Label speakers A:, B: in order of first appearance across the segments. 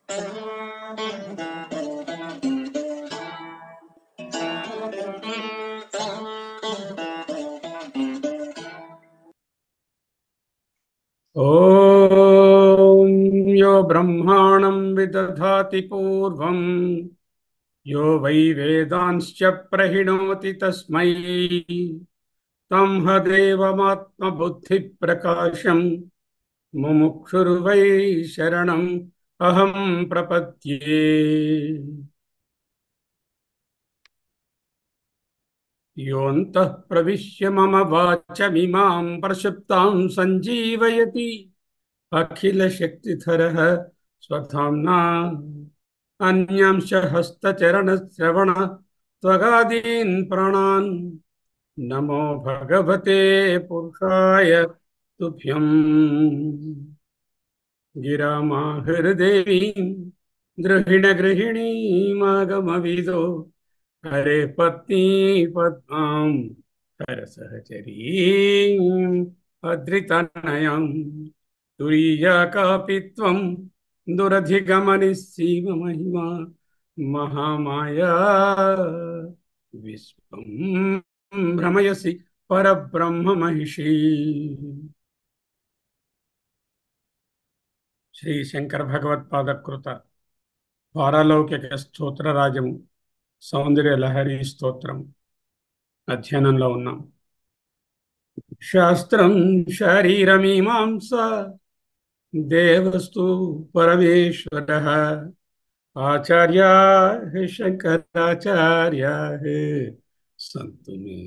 A: ॐ यो ब्रह्माणं विदधाति पूर्वं यो वै वेदांश्च प्रहिणोति तस्मै तं ह देवमात्मबुद्धिप्रकाशं मुमुक्षुर्वै शरणम् अहं प्रपद्ये योऽन्तः प्रविश्य मम वाचमिमां प्रक्षिप्तां सञ्जीवयति अखिलशक्तिधरः स्वधाम्ना अन्यांश हस्तचरणश्रवण त्वगादीन् प्राणान् नमो भगवते पुरुषाय तुभ्यम् गिरामाहृदेवीं गृहिणगृहिणीमागमविदो हरे पत्नी पद्मां हरसहचरीम् अद्रितनयम् तुरीया कापि त्वं दुरधिगमनिस्सीममहिमा महामाया विश्वं भ्रमयसि परब्रह्ममहिषी శ్రీ శంకర భగవత్పాదకృత పారలౌకిక స్తోత్రరాజము సౌందర్య లహరి స్తోత్రం అధ్యయనంలో ఉన్నాం శాస్త్రం శరీరమీమాంస దేవస్తు పరమేశ్వర ఆచార్య శంకరాచార్య సంతు మే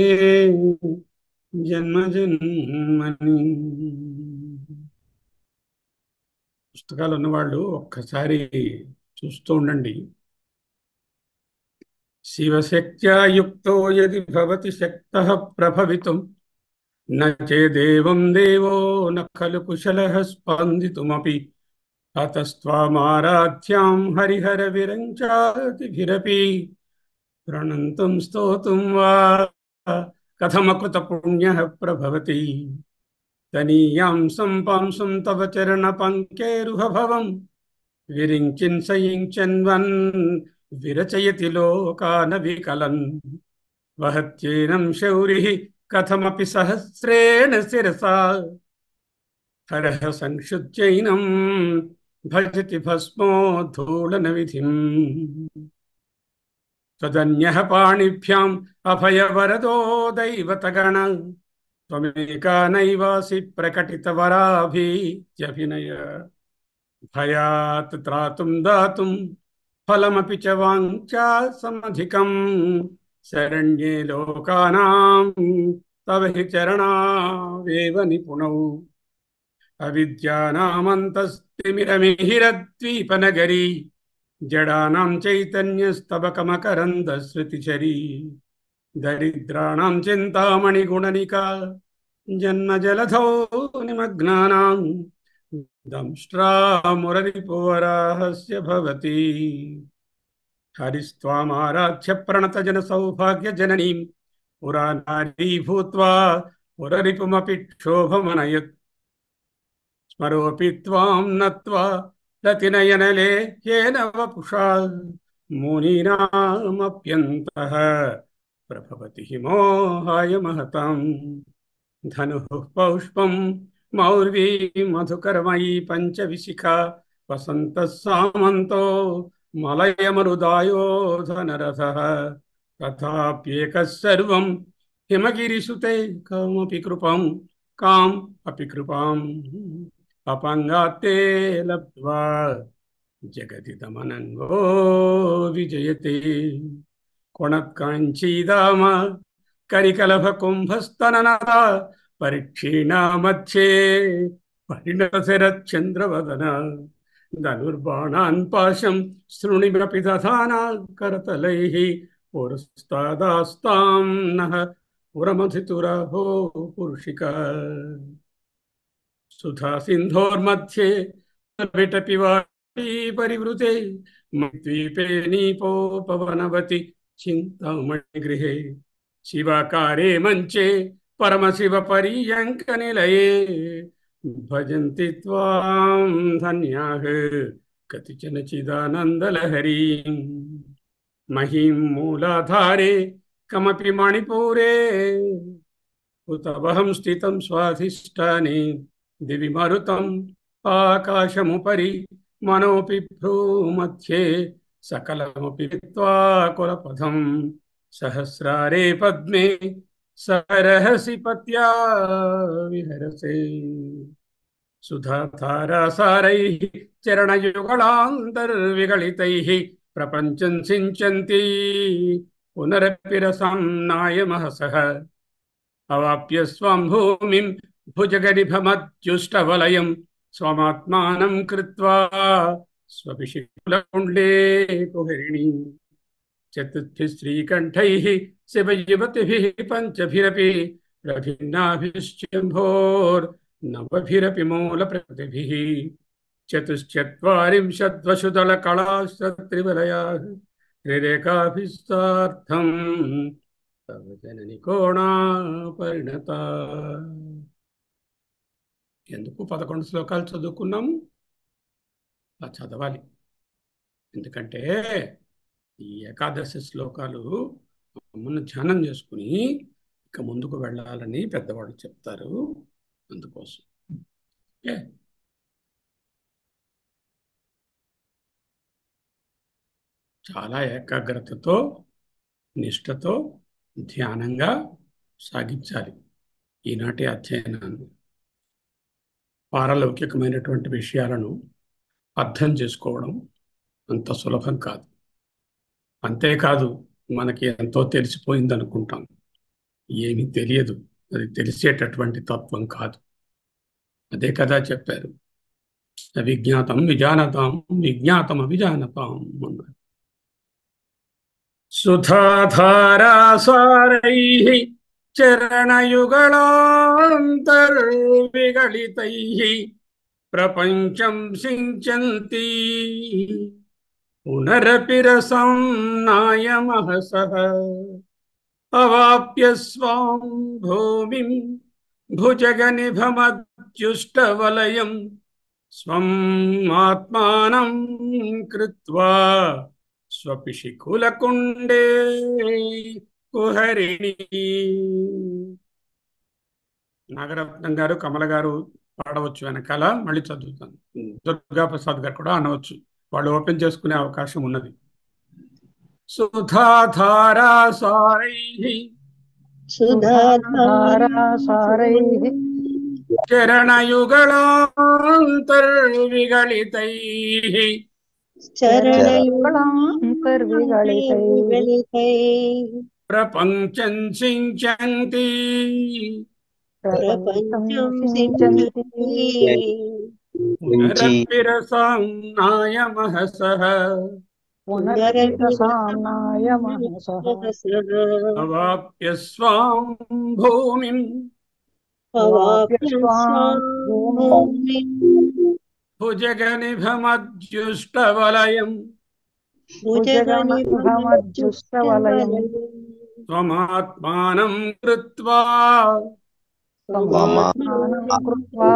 A: జన్మ జన్మని పుస్తకాలు ఉన్నవాళ్ళు ఒక్కసారి చూస్తూ ఉండండి శివశక్త్యా యుక్తో యది భవతి శక్తః ప్రభవితుం న చేదేవం దేవో న ఖలు కుశలः స్పందితుమపి అతస్త్వామారాధ్యాం హరిహర విరంచాతిభిరపి ప్రణంతం స్తోతుం వా కథమకృత పుణ్యః ప్రభవతి తనీయాం సంపాంసం తవ చరణ పంకేరుహభవం విరించిన్ సయించన్వన్ విరచయతి లోకాన వికలన్ వహత్యేనం శౌరి కథమపి సహస్రేణ శిరసా హరః సంక్షుజ్యైనం భజతి భస్మోద్ధూళన విధిం తదన్యః పాణిభ్యాం అభయవరదో దైవతగణ త్వమేకా నైవాసి ప్రకటితవరాభీత్యభినయ భయాత్ త్రాతుం దాతుం ఫలమపి చ వాంఛా సమధికం శరణ్యే లోకానాం తవ హి చరణావేవ నిపుణౌ అవిద్యానామంతస్తిమిరమిహిరద్వీపనగరీ జడానాం చైతన్యస్తబకమకరందశ్రుతిచరీ దరిద్రాణం చింతామణిగుణనికా జన్మజలధౌ నిమగ్నానాం దంష్ట్రామురరిపువరాహస్య భవతి హరిస్త్వామారాధ్య ప్రణతజన సౌభాగ్య జననీం పురా నారీ భూత్వా పురరిపుమపి క్షోభమనయత్ స్మరోపి త్వాం నత్వా రతినయనలేహ్యేన వపుషా మునీనామప్యంతః ప్రభవతి మోహాయ మహతాం ధను పౌష్పం మౌర్వీ మధుకరమయీ పంచవిశిఖా వసంత సామంతో మలయమరుదాయోధనరథ తథాప్యేకः సర్వం హిమగిరిసుతే కామపి కృపం కాం అపి కృపాం అపంగాత్తే లబ్ధ్వా జగదిదమనంగో విజయతే కొణత్కాంచీదామ కరికలభ కుంభస్తననత పరిక్షీణా మధ్యే పరిణతశరచంద్రవదన ధనుర్బాణాన్ పాశం శృణిమపి దధానా కరతలైః పురస్తాదాస్తాం నః పురమధితురాహో పురుషిక సుధా సింధోర్मध्ये విటపి వాటి పరివృతే ద్వీపే నీపోపవనవతి చింతామణిగృహే శివాకారే మంచే పరమశివ పర్యంక నిలయే భజంతి త్వాం ధన్యాః కతిచన చిదానందలహరీం మహీం మూలాధారే కమపి మణిపూరే ఉతవహం స్థితం స్వాధిష్టానే దివి మరుతం ఆకాశముపరి మనోపి భ్రూమధ్యే సకలమపి విత్వా కులపథం సహస్రారే పద్మే సరహసి పత్యా విహరసే సుధాధారాసారైः చరణయుగళాन्तर्विगलितैः ప్రపంచం సించంతి పునరపి రసం నాయమహసः అవాప్య స్వం భూమిం భుజగనిభమత్యుష్టవలయం స్వమాత్మానం కృత్వా స్వపిశికులకుండే కుహరిణి చతుర్థి శ్రీకంఠైः శివయువతిభిः పంచభిరపి ప్రభిన్నాభిశ్చంభోర్ నవభిరపి మూలప్రకృతిభిः చతుశ్చత్వారింశద్వశుదళకళాశ్రత్రివలయాः త్రిరేకాభిస్తార్థం తవ జనని కోణా పరిణత ఎందుకు పదకొండు శ్లోకాలు చదువుకున్నాము అలా చదవాలి ఎందుకంటే ఈ ఏకాదశి శ్లోకాలు అమ్మను ధ్యానం చేసుకుని ఇక ముందుకు వెళ్ళాలని పెద్దవాళ్ళు చెప్తారు అందుకోసం ఓకే చాలా ఏకాగ్రతతో నిష్ఠతో ధ్యానంగా సాగించాలి ఈనాటి అధ్యయనాన్ని పారలౌకికమైనటువంటి విషయాలను అర్థం చేసుకోవడం అంత సులభం కాదు అంతేకాదు మనకి ఎంతో తెలిసిపోయింది అనుకుంటాం ఏమీ తెలియదు అది తెలిసేటటువంటి తత్వం కాదు అదే కదా చెప్పారు విజ్ఞాతం విజానతాం విజ్ఞాతం అవిజానతాం అన్నారు సుధాధారాసారైः చరణయుగళాन्तర్విగళితైः ప్రపంచం సించంతి పునరపి రసం నాయమహసः అవాప్య స్వాం భూమిం భుజగనిభమత్యుష్టవలయం స్వం ఆత్మానం కృత్వా స్వపిశికులకుండే కుహరిణి నాగరత్నం గారు కమల గారు పాడవచ్చు వెనకాల మళ్ళీ చదువుతాను దుర్గా ప్రసాద్ గారు కూడా అనవచ్చు వాళ్ళు ఓపెన్ చేసుకునే అవకాశం ఉన్నది సుధాధారాసారై
B: సుధాధారాసారైः
A: చరణయుగళాంతర్విగళితై
B: చరణయుగళాంతర్విగళితైः
A: ప్రపంచం సించంతి
B: ప్రపంచం సించంతి
A: పునరపిరసాం నాయమహసః
B: పునరపిరసామ్నాయ మనసః
A: అవాప్య స్వాం భూమిం
B: అవాప్యస్వాం భూమిం
A: భుజగనిభమద్యుష్టవలయం
B: భుజగనిభమజ్జుష్టవలయం
A: త్వమాత్మానం కృత్వా
B: స్వమాత్మానం కృత్వా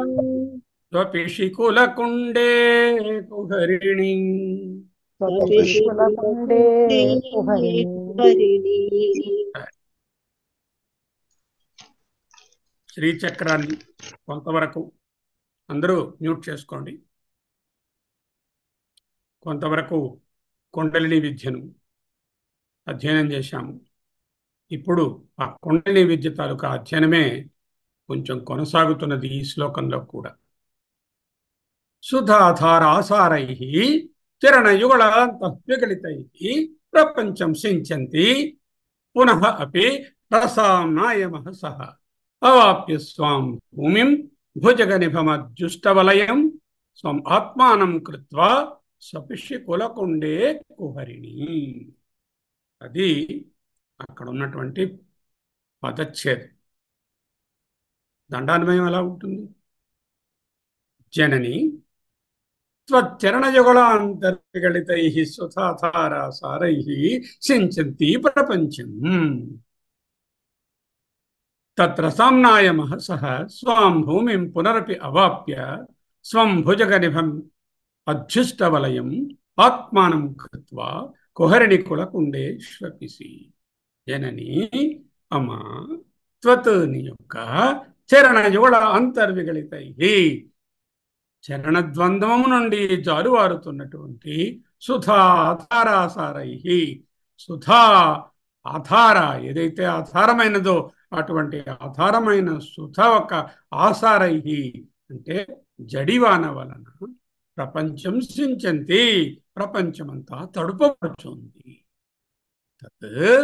A: స్వపిశికులకుండే కుహరిణి
B: స్వపిశుకులకుండే కుహరిణి
A: శ్రీచక్రాన్ని కొంతవరకు అందరూ మ్యూట్ చేసుకోండి కొంతవరకు కుండలిని విద్యను అధ్యయనం చేశాము ఇప్పుడు ఆ కుండలిని విద్య తాలూకా అధ్యయనమే కొంచెం కొనసాగుతున్నది ఈ శ్లోకంలో కూడా సుధాధారాసారై కిరణయుగళాంతఃవిగళితై ప్రపంచం సించంతి పునః అపి రసాంనాయమః సహ అవాప్య స్వాం భూమిం భుజగనిభమజ్జుష్టవలయం స్వం ఆత్మానం కృత్వా సపిష్య కులకుండే కుహరిణి అది అక్కడ ఉన్నటువంటి పదచ్ఛేదం దండాన్వయం ఎలా ఉంటుంది జనని త్వచ్చరణయుగళాంతర్గళితై సుధాధారాసారై సించంతి ప్రపంచం తత్ర సామ్నాయమః సహ స్వాం భూమిం పునరపి అవాప్య స్వం భుజగనిభం అధ్యుష్టవలయం ఆత్మానం కృత్వా కుహరిణి కులకుండే శ్వపిసి జనని అమా త్వత్ నీ యొక్క చరణ యుగళ అంతర్విగళితై చరణద్వంద్వము నుండి జాలువారుతున్నటువంటి సుధా ఆధారాసారై సుధా ఆధార ఏదైతే ఆధారమైనదో అటువంటి ఆధారమైన సుధ ఒక ఆసారై అంటే జడివాన వలన ప్రపంచం సించంతి ప్రపంచమంతా తడుపబడుతుంది తత్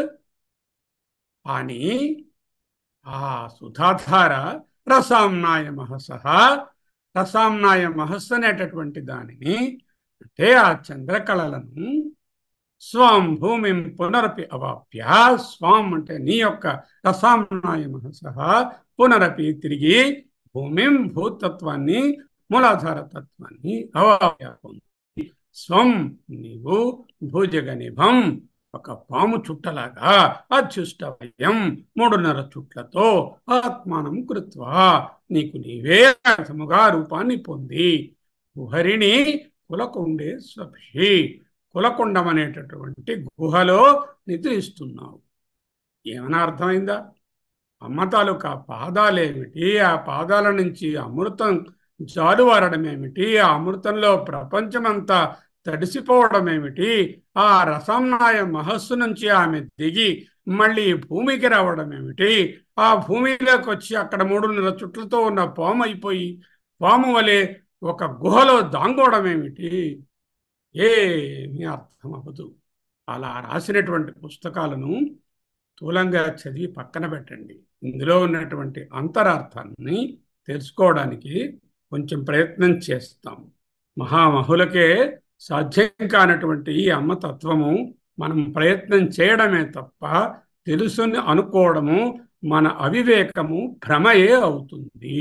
A: అని ఆ సుధాధార రసాంనాయ మహస రసాంనాయ మహస్సు అనేటటువంటి దానిని అంటే ఆ చంద్రకళలను స్వాం భూమిం పునరపి అవాప్య స్వాం అంటే నీ యొక్క రసాంనాయ మహస పునరపి తిరిగి భూమిం భూతత్వాన్ని మూలాధార తత్వాన్ని అవాప్య స్వం నీవు భూజగనిభం ఒక పాము చుట్టలాగా అధ్యుష్టవయం మూడున్నర చుట్లతో ఆత్మానం కృత్వా నీకు నీవే సముగా రూపాన్ని పొంది గుహరిని కులకుండే స్వభి కులకుండం అనేటటువంటి గుహలో నిద్రిస్తున్నావు ఏమైనా అర్థమైందా అమ్మ తాలూకా పాదాలేమిటి ఆ పాదాల నుంచి అమృతం జాలువారడం ఏమిటి ఆ అమృతంలో ప్రపంచమంతా తడిసిపోవడం ఏమిటి ఆ రసంనాయ మహస్సు నుంచి ఆమె దిగి మళ్ళీ భూమికి రావడం ఏమిటి ఆ భూమిలోకి వచ్చి అక్కడ మూడున్నర చుట్లతో ఉన్న పాము అయిపోయి పాము వలె ఒక గుహలో దాంగోవడం ఏమిటి ఏమీ అర్థం అవ్వదు అలా రాసినటువంటి పుస్తకాలను స్థూలంగా చదివి పక్కన పెట్టండి ఇందులో ఉన్నటువంటి అంతరార్థాన్ని తెలుసుకోవడానికి కొంచెం ప్రయత్నం చేస్తాం మహామహులకే సాధ్యం కానటువంటి ఈ అమ్మతత్వము మనం ప్రయత్నం చేయడమే తప్ప తెలుసుని అనుకోవడము మన అవివేకము భ్రమయే అవుతుంది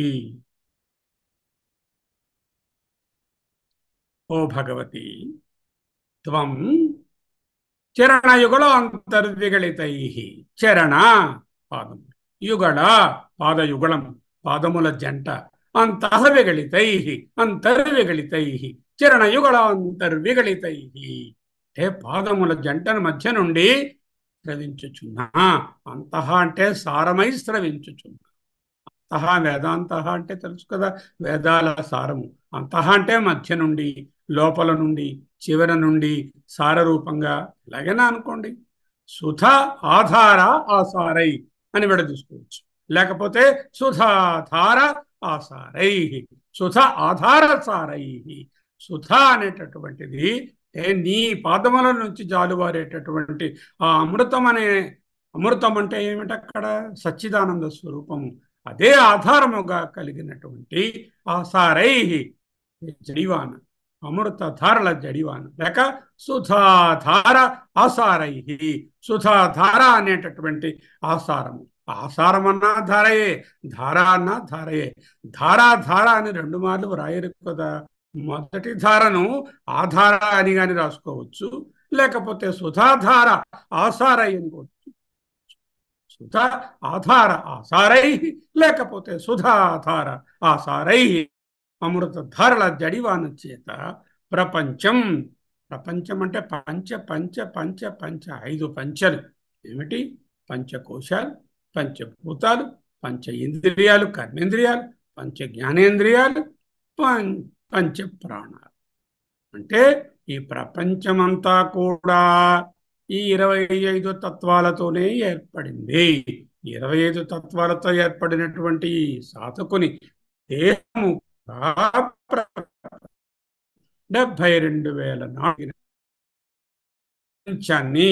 A: ఓ భగవతి త్వం చరణయుగళ అంతర్విగళితై చరణ పాదం యుగళ పాదయుగళం పాదముల జంట అంతర్విగళితై అంతర్విగళితై చరణయుగళ అంతర్విగళితై అంటే పాదముల జంటను మధ్య నుండి స్రవించుచున్నా అంతః అంటే సారమై స్రవించుచున్నా అంతః వేదాంత అంటే తెలుసు కదా వేదాల సారము అంతః అంటే మధ్య నుండి లోపల నుండి చివర నుండి సారరూపంగా ఎలాగైనా అనుకోండి సుధ ఆధార ఆసారై అని విడదీసుకోవచ్చు లేకపోతే సుధాధార ఆసారై సుధ ఆధార సారై సుధ అనేటటువంటిది నీ పాదముల నుంచి జాలువారేటటువంటి ఆ అమృతం అనే అమృతం అంటే ఏమిటి అక్కడ సచ్చిదానంద స్వరూపము అదే ఆధారముగా కలిగినటువంటి ఆసారై జడివాన అమృతధారల జడివాన లేక సుధాధార ఆసారై సుధాధార అనేటటువంటి ఆసారము ఆసారం అన్నా ధారయే ధార అన్నా ధారయే ధారా ధార అని రెండు మార్లు వ్రాయరు కదా మొదటి ధారను ఆధార అని కానీ రాసుకోవచ్చు లేకపోతే సుధాధార ఆసారై అనుకోవచ్చు సుధ ఆధార ఆసారై లేకపోతే సుధాధార ఆసారై అమృత ధారల జడివాన చేత ప్రపంచం ప్రపంచం అంటే పంచ పంచ పంచ పంచ ఐదు పంచలు ఏమిటి పంచకోశాలు పంచభూతాలు పంచ ఇంద్రియాలు కర్మేంద్రియాలు పంచ జ్ఞానేంద్రియాలు పంచ ప్రాణాలు అంటే ఈ ప్రపంచమంతా కూడా ఈ ఇరవై ఐదు తత్వాలతోనే ఏర్పడింది ఇరవై ఐదు తత్వాలతో ఏర్పడినటువంటి ఈ సాధకుని దేహము డెబ్బై రెండు వేల నాలుగు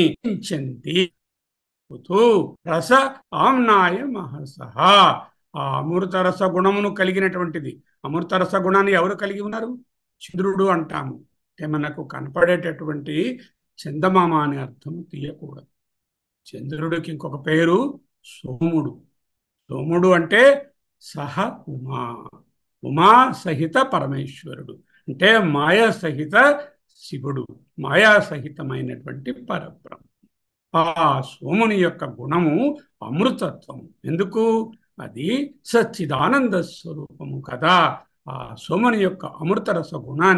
A: రస ఆమ్నాయ మహసహ ఆ అమృత రస గుణమును కలిగినటువంటిది అమృత రస గుణాన్ని ఎవరు కలిగి ఉన్నారు చంద్రుడు అంటాము అంటే మనకు కనపడేటటువంటి చందమామ అనే అర్థం తీయకూడదు చంద్రుడికి ఇంకొక పేరు సోముడు సోముడు అంటే సహ ఉమా ఉమా సహిత పరమేశ్వరుడు అంటే మాయ సహిత శివుడు మాయా సహితమైనటువంటి పరబ్రహ్మ ఆ సోముని యొక్క గుణము అమృతత్వం ఎందుకు అది సచ్చిదానంద స్వరూపము కదా ఆ సోముని యొక్క అమృతరస గుణాన్ని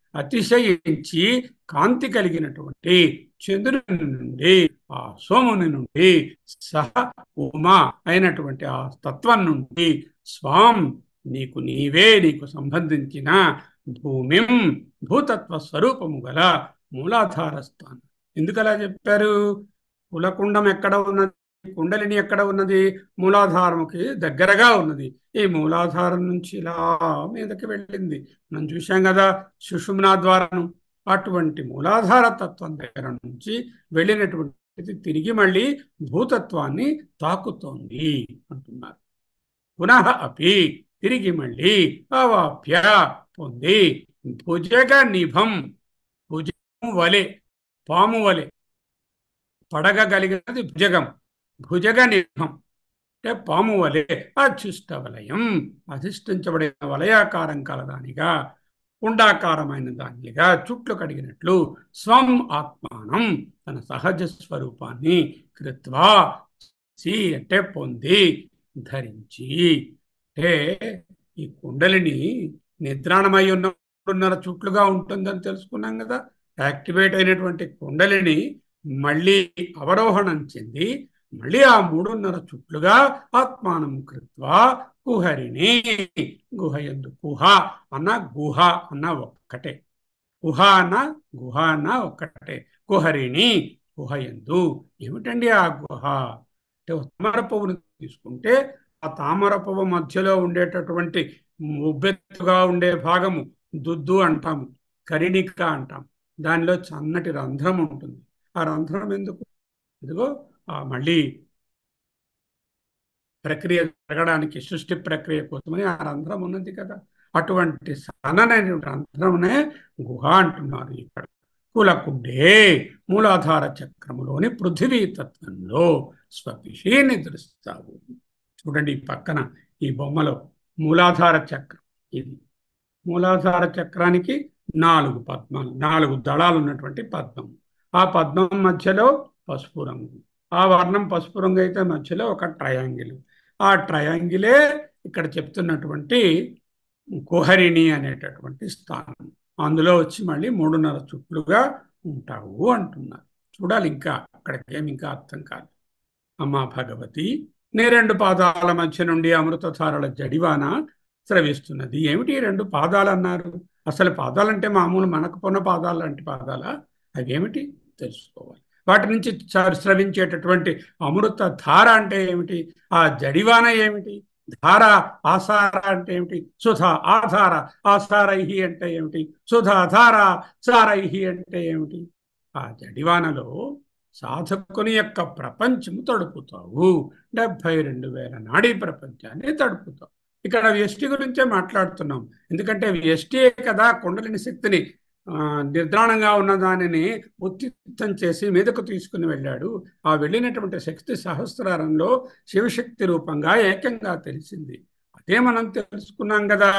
A: అతిశయించి కాంతి కలిగినటువంటి చంద్రుని నుండి ఆ సోముని నుండి సహ ఉమా అయినటువంటి ఆ తత్వం నుండి స్వాం నీకు నీవే నీకు సంబంధించిన భూమిం భూతత్వ స్వరూపము గల మూలాధార స్థానం ఎందుకలా చెప్పారు కులకుండం ఎక్కడ ఉన్నది కుండలిని ఎక్కడ ఉన్నది మూలాధారముకి దగ్గరగా ఉన్నది ఈ మూలాధారం నుంచి ఇలా మీదకి వెళ్ళింది మనం చూశాం కదా సుషుమ్నా ద్వారాను అటువంటి మూలాధార తత్వం దగ్గర నుంచి వెళ్ళినటువంటి తిరిగి మళ్ళీ భూతత్వాన్ని తాకుతోంది అంటున్నారు పునః అపి తిరిగి మళ్ళీ అవాప్య పొంది భుజగ నిభం భుజం వలె పాము వలె పడగగలిగినది భుజగం భుజగ నిభం అంటే పాము వలె అచ్యుష్ట వలయం అధిష్ఠించబడిన వలయాకారం కలదానిగా కుండాకారమైన దానిగా చుట్లు కడిగినట్లు స్వం ఆత్మానం తన సహజ స్వరూపాన్ని కృత్వా సి అంటే పొంది ధరించి అంటే ఈ కుండలిని నిద్రాణమై ఉన్న మూడున్నర చుట్లుగా ఉంటుందని తెలుసుకున్నాం కదా యాక్టివేట్ అయినటువంటి కుండలిని మళ్ళీ అవరోహణం చెంది మళ్ళీ ఆ మూడున్నర చుట్లుగా ఆత్మానం కృత్వా కుహరిని గుహ ఎందు కుహ అన్న గుహ అన్న ఒక్కటే కుహ అన్న గుహ అన్న ఒక్కటే కుహరిని గుహ ఎందు ఏమిటండి ఆ గుహ అంటే తామర పువ్వును తీసుకుంటే ఆ తామర పువ్వు మధ్యలో ఉండేటటువంటి ఉబ్బెత్తుగా ఉండే భాగము దుద్దు అంటాము కరిణిక అంటాం దానిలో చన్నటి రంధ్రం ఉంటుంది ఆ రంధ్రం ఎందుకు ఇదిగో ఆ మళ్ళీ ప్రక్రియ జరగడానికి సృష్టి ప్రక్రియ కోసమని ఆ రంధ్రం ఉన్నది కదా అటువంటి సననైన రంధ్రమునే గుహ అంటున్నారు ఇక్కడ కులకుండే మూలాధార చక్రములోని పృథివీ తత్వంలో స్వపిషి నిద్రిస్తావు చూడండి ఈ పక్కన ఈ బొమ్మలో మూలాధార చక్రం ఇది మూలాధార చక్రానికి నాలుగు పద్మాలు నాలుగు దళాలు ఉన్నటువంటి పద్మం ఆ పద్మం మధ్యలో పసుపు రంగు ఆ వర్ణం పసుపు రంగు అయితే మధ్యలో ఒక ట్రయాంగిల్ ఆ ట్రయాంగిలే ఇక్కడ చెప్తున్నటువంటి కుహరిణి అనేటటువంటి స్థానం అందులో వచ్చి మళ్ళీ మూడున్నర చుట్లుగా ఉంటావు అంటున్నారు చూడాలి ఇంకా అక్కడికేం ఇంకా అర్థం కాదు అమ్మా భగవతి నీ రెండు పాదాల మధ్య నుండి అమృతధారల జడివాన స్రవిస్తున్నది ఏమిటి ఈ రెండు పాదాలు అన్నారు అసలు పాదాలంటే మామూలు మనకు పొన్న పాదాలు లాంటి పాదాలా అవేమిటి తెలుసుకోవాలి వాటి నుంచి స్రవించేటటువంటి అమృత ధార అంటే ఏమిటి ఆ జడివాన ఏమిటి ధార ఆసార అంటే ఏమిటి సుధ ఆధార ఆసారైహి అంటే ఏమిటి సుధ ధార సారైహి అంటే ఏమిటి ఆ జడివానలో సాధకుని యొక్క ప్రపంచము తడుపుతావు డెబ్బై రెండు వేల నాడీ ప్రపంచాన్ని తడుపుతావు ఇక్కడ వ్యష్టి గురించే మాట్లాడుతున్నాం ఎందుకంటే వ్యష్టియే కదా కుండలిని శక్తిని నిర్ద్రాణంగా ఉన్న దానిని ఉత్తిత్తం చేసి మీదకు తీసుకుని వెళ్ళాడు ఆ వెళ్ళినటువంటి శక్తి సహస్రారంలో శివశక్తి రూపంగా ఏకంగా తెలిసింది అదే మనం తెలుసుకున్నాం కదా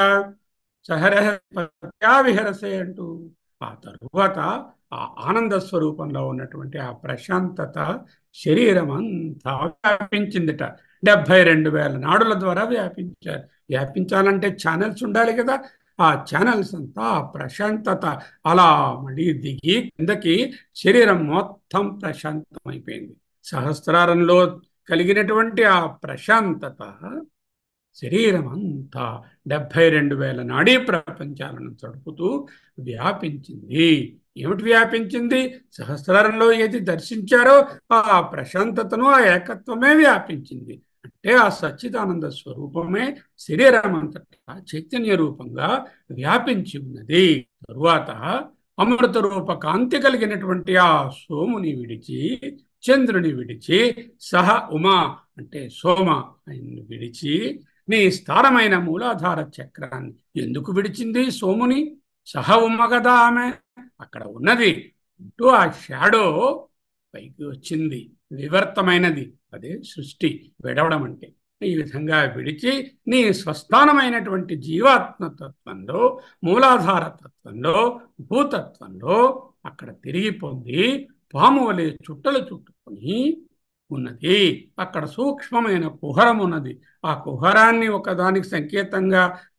A: సహరహ విహరసే అంటూ ఆ తరువాత ఆ ఆనంద స్వరూపంలో ఉన్నటువంటి ఆ ప్రశాంతత శరీరం అంతా వ్యాపించిందిట డెబ్బై రెండు వేల నాడుల ద్వారా వ్యాపించారు వ్యాపించాలంటే ఛానల్స్ ఉండాలి కదా ఆ ఛానల్స్ అంతా ఆ ప్రశాంతత అలా మళ్ళీ దిగి కిందకి శరీరం మొత్తం ప్రశాంతమైపోయింది సహస్రారంలో కలిగినటువంటి ఆ ప్రశాంతత శరీరం అంతా డెబ్బై రెండు వేల నాడీ ప్రపంచాలను తడుపుతూ వ్యాపించింది ఏమిటి వ్యాపించింది సహస్రారంలో ఏది దర్శించారో ఆ ప్రశాంతతను ఆ ఏకత్వమే వ్యాపించింది అంటే ఆ సచ్చిదానంద స్వరూపమే శరీరం అంతటా చైతన్య రూపంగా వ్యాపించి ఉన్నది తరువాత అమృత రూప కాంతి కలిగినటువంటి ఆ సోముని విడిచి చంద్రుని విడిచి సహ ఉమా అంటే సోమ ఆయన్ని విడిచి నీ స్థానమైన మూలాధార చక్రాన్ని ఎందుకు విడిచింది సోముని సహ ఉమ్మ కదా ఆమె అక్కడ ఉన్నది అంటూ ఆ షాడో పైకి వచ్చింది వివర్తమైనది అదే సృష్టి విడవడం అంటే ఈ విధంగా విడిచి నీ స్వస్థానమైనటువంటి జీవాత్మ తత్వంలో మూలాధార తత్వంలో భూతత్వంలో అక్కడ తిరిగి పొంది పాము వలె చుట్టలు చుట్టుకొని ఉన్నది అక్కడ సూక్ష్మమైన కుహరం ఉన్నది ఆ కుహరాన్ని ఒకదానికి సంకేతంగా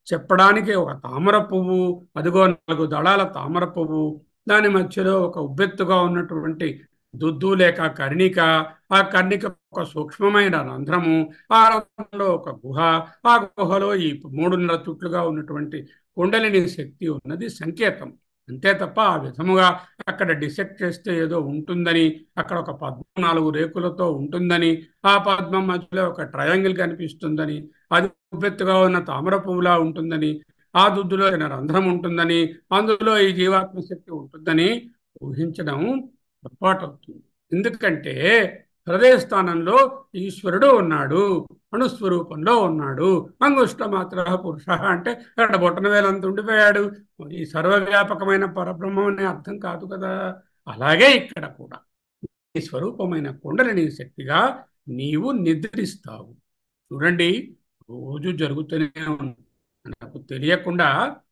A: చెప్పడానికి ఒక తామర పువ్వు అదిగో నాలుగు దళాల తామర పువ్వు దాని మధ్యలో ఒక ఉబ్బెత్తుగా ఉన్నటువంటి దుద్దు లేక కర్ణిక ఆ కర్ణిక ఒక సూక్ష్మమైన రంధ్రము ఆ రంధ్రంలో ఒక గుహ ఆ గుహలో ఈ మూడున్నర చుట్లుగా ఉన్నటువంటి కుండలిని శక్తి ఉన్నది సంకేతం అంతే తప్ప ఆ విధముగా అక్కడ డిసెక్ట్ చేస్తే ఏదో ఉంటుందని అక్కడ ఒక పద్మం నాలుగు రేకులతో ఉంటుందని ఆ పద్మం మధ్యలో ఒక ట్రయాంగిల్ కనిపిస్తుందని అది ఉబ్బెత్తుగా ఉన్న తామర పువ్వులా ఉంటుందని ఆ దుద్దులో ఏదైనా రంధ్రం ఉంటుందని అందులో ఈ జీవాత్మ శక్తి ఉంటుందని ఊహించడం పొరపాటు అవుతుంది ఎందుకంటే హృదయ స్థానంలో ఈశ్వరుడు ఉన్నాడు అణుస్వరూపంలో ఉన్నాడు అంగుష్ట మాత్ర పురుష అంటే అక్కడ బొట్టన వేలంత ఉండిపోయాడు ఈ సర్వవ్యాపకమైన పరబ్రహ్మం అనే అర్థం కాదు కదా అలాగే ఇక్కడ కూడా ఈ స్వరూపమైన కుండలిని శక్తిగా నీవు నిద్రిస్తావు చూడండి రోజు జరుగుతూనే ఉంది నాకు తెలియకుండా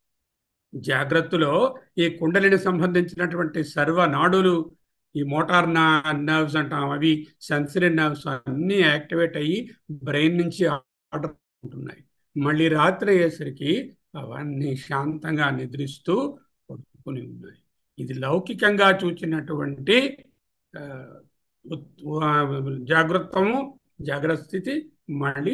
A: జాగ్రత్తలో ఈ కుండలిని సంబంధించినటువంటి సర్వ నాడులు ఈ మోటార్ నా నర్వ్స్ అంటాం అవి సెన్సరీ నర్వ్స్ అన్నీ యాక్టివేట్ అయ్యి బ్రెయిన్ నుంచి ఆర్డర్ ఉంటున్నాయి మళ్ళీ రాత్రి అయ్యేసరికి అవన్నీ శాంతంగా నిద్రిస్తూ పడుకుని ఉన్నాయి ఇది లౌకికంగా చూచినటువంటి ఆ, ఉత్- ఆ, జాగ్రత్తము జాగ్రత్త స్థితి మళ్ళీ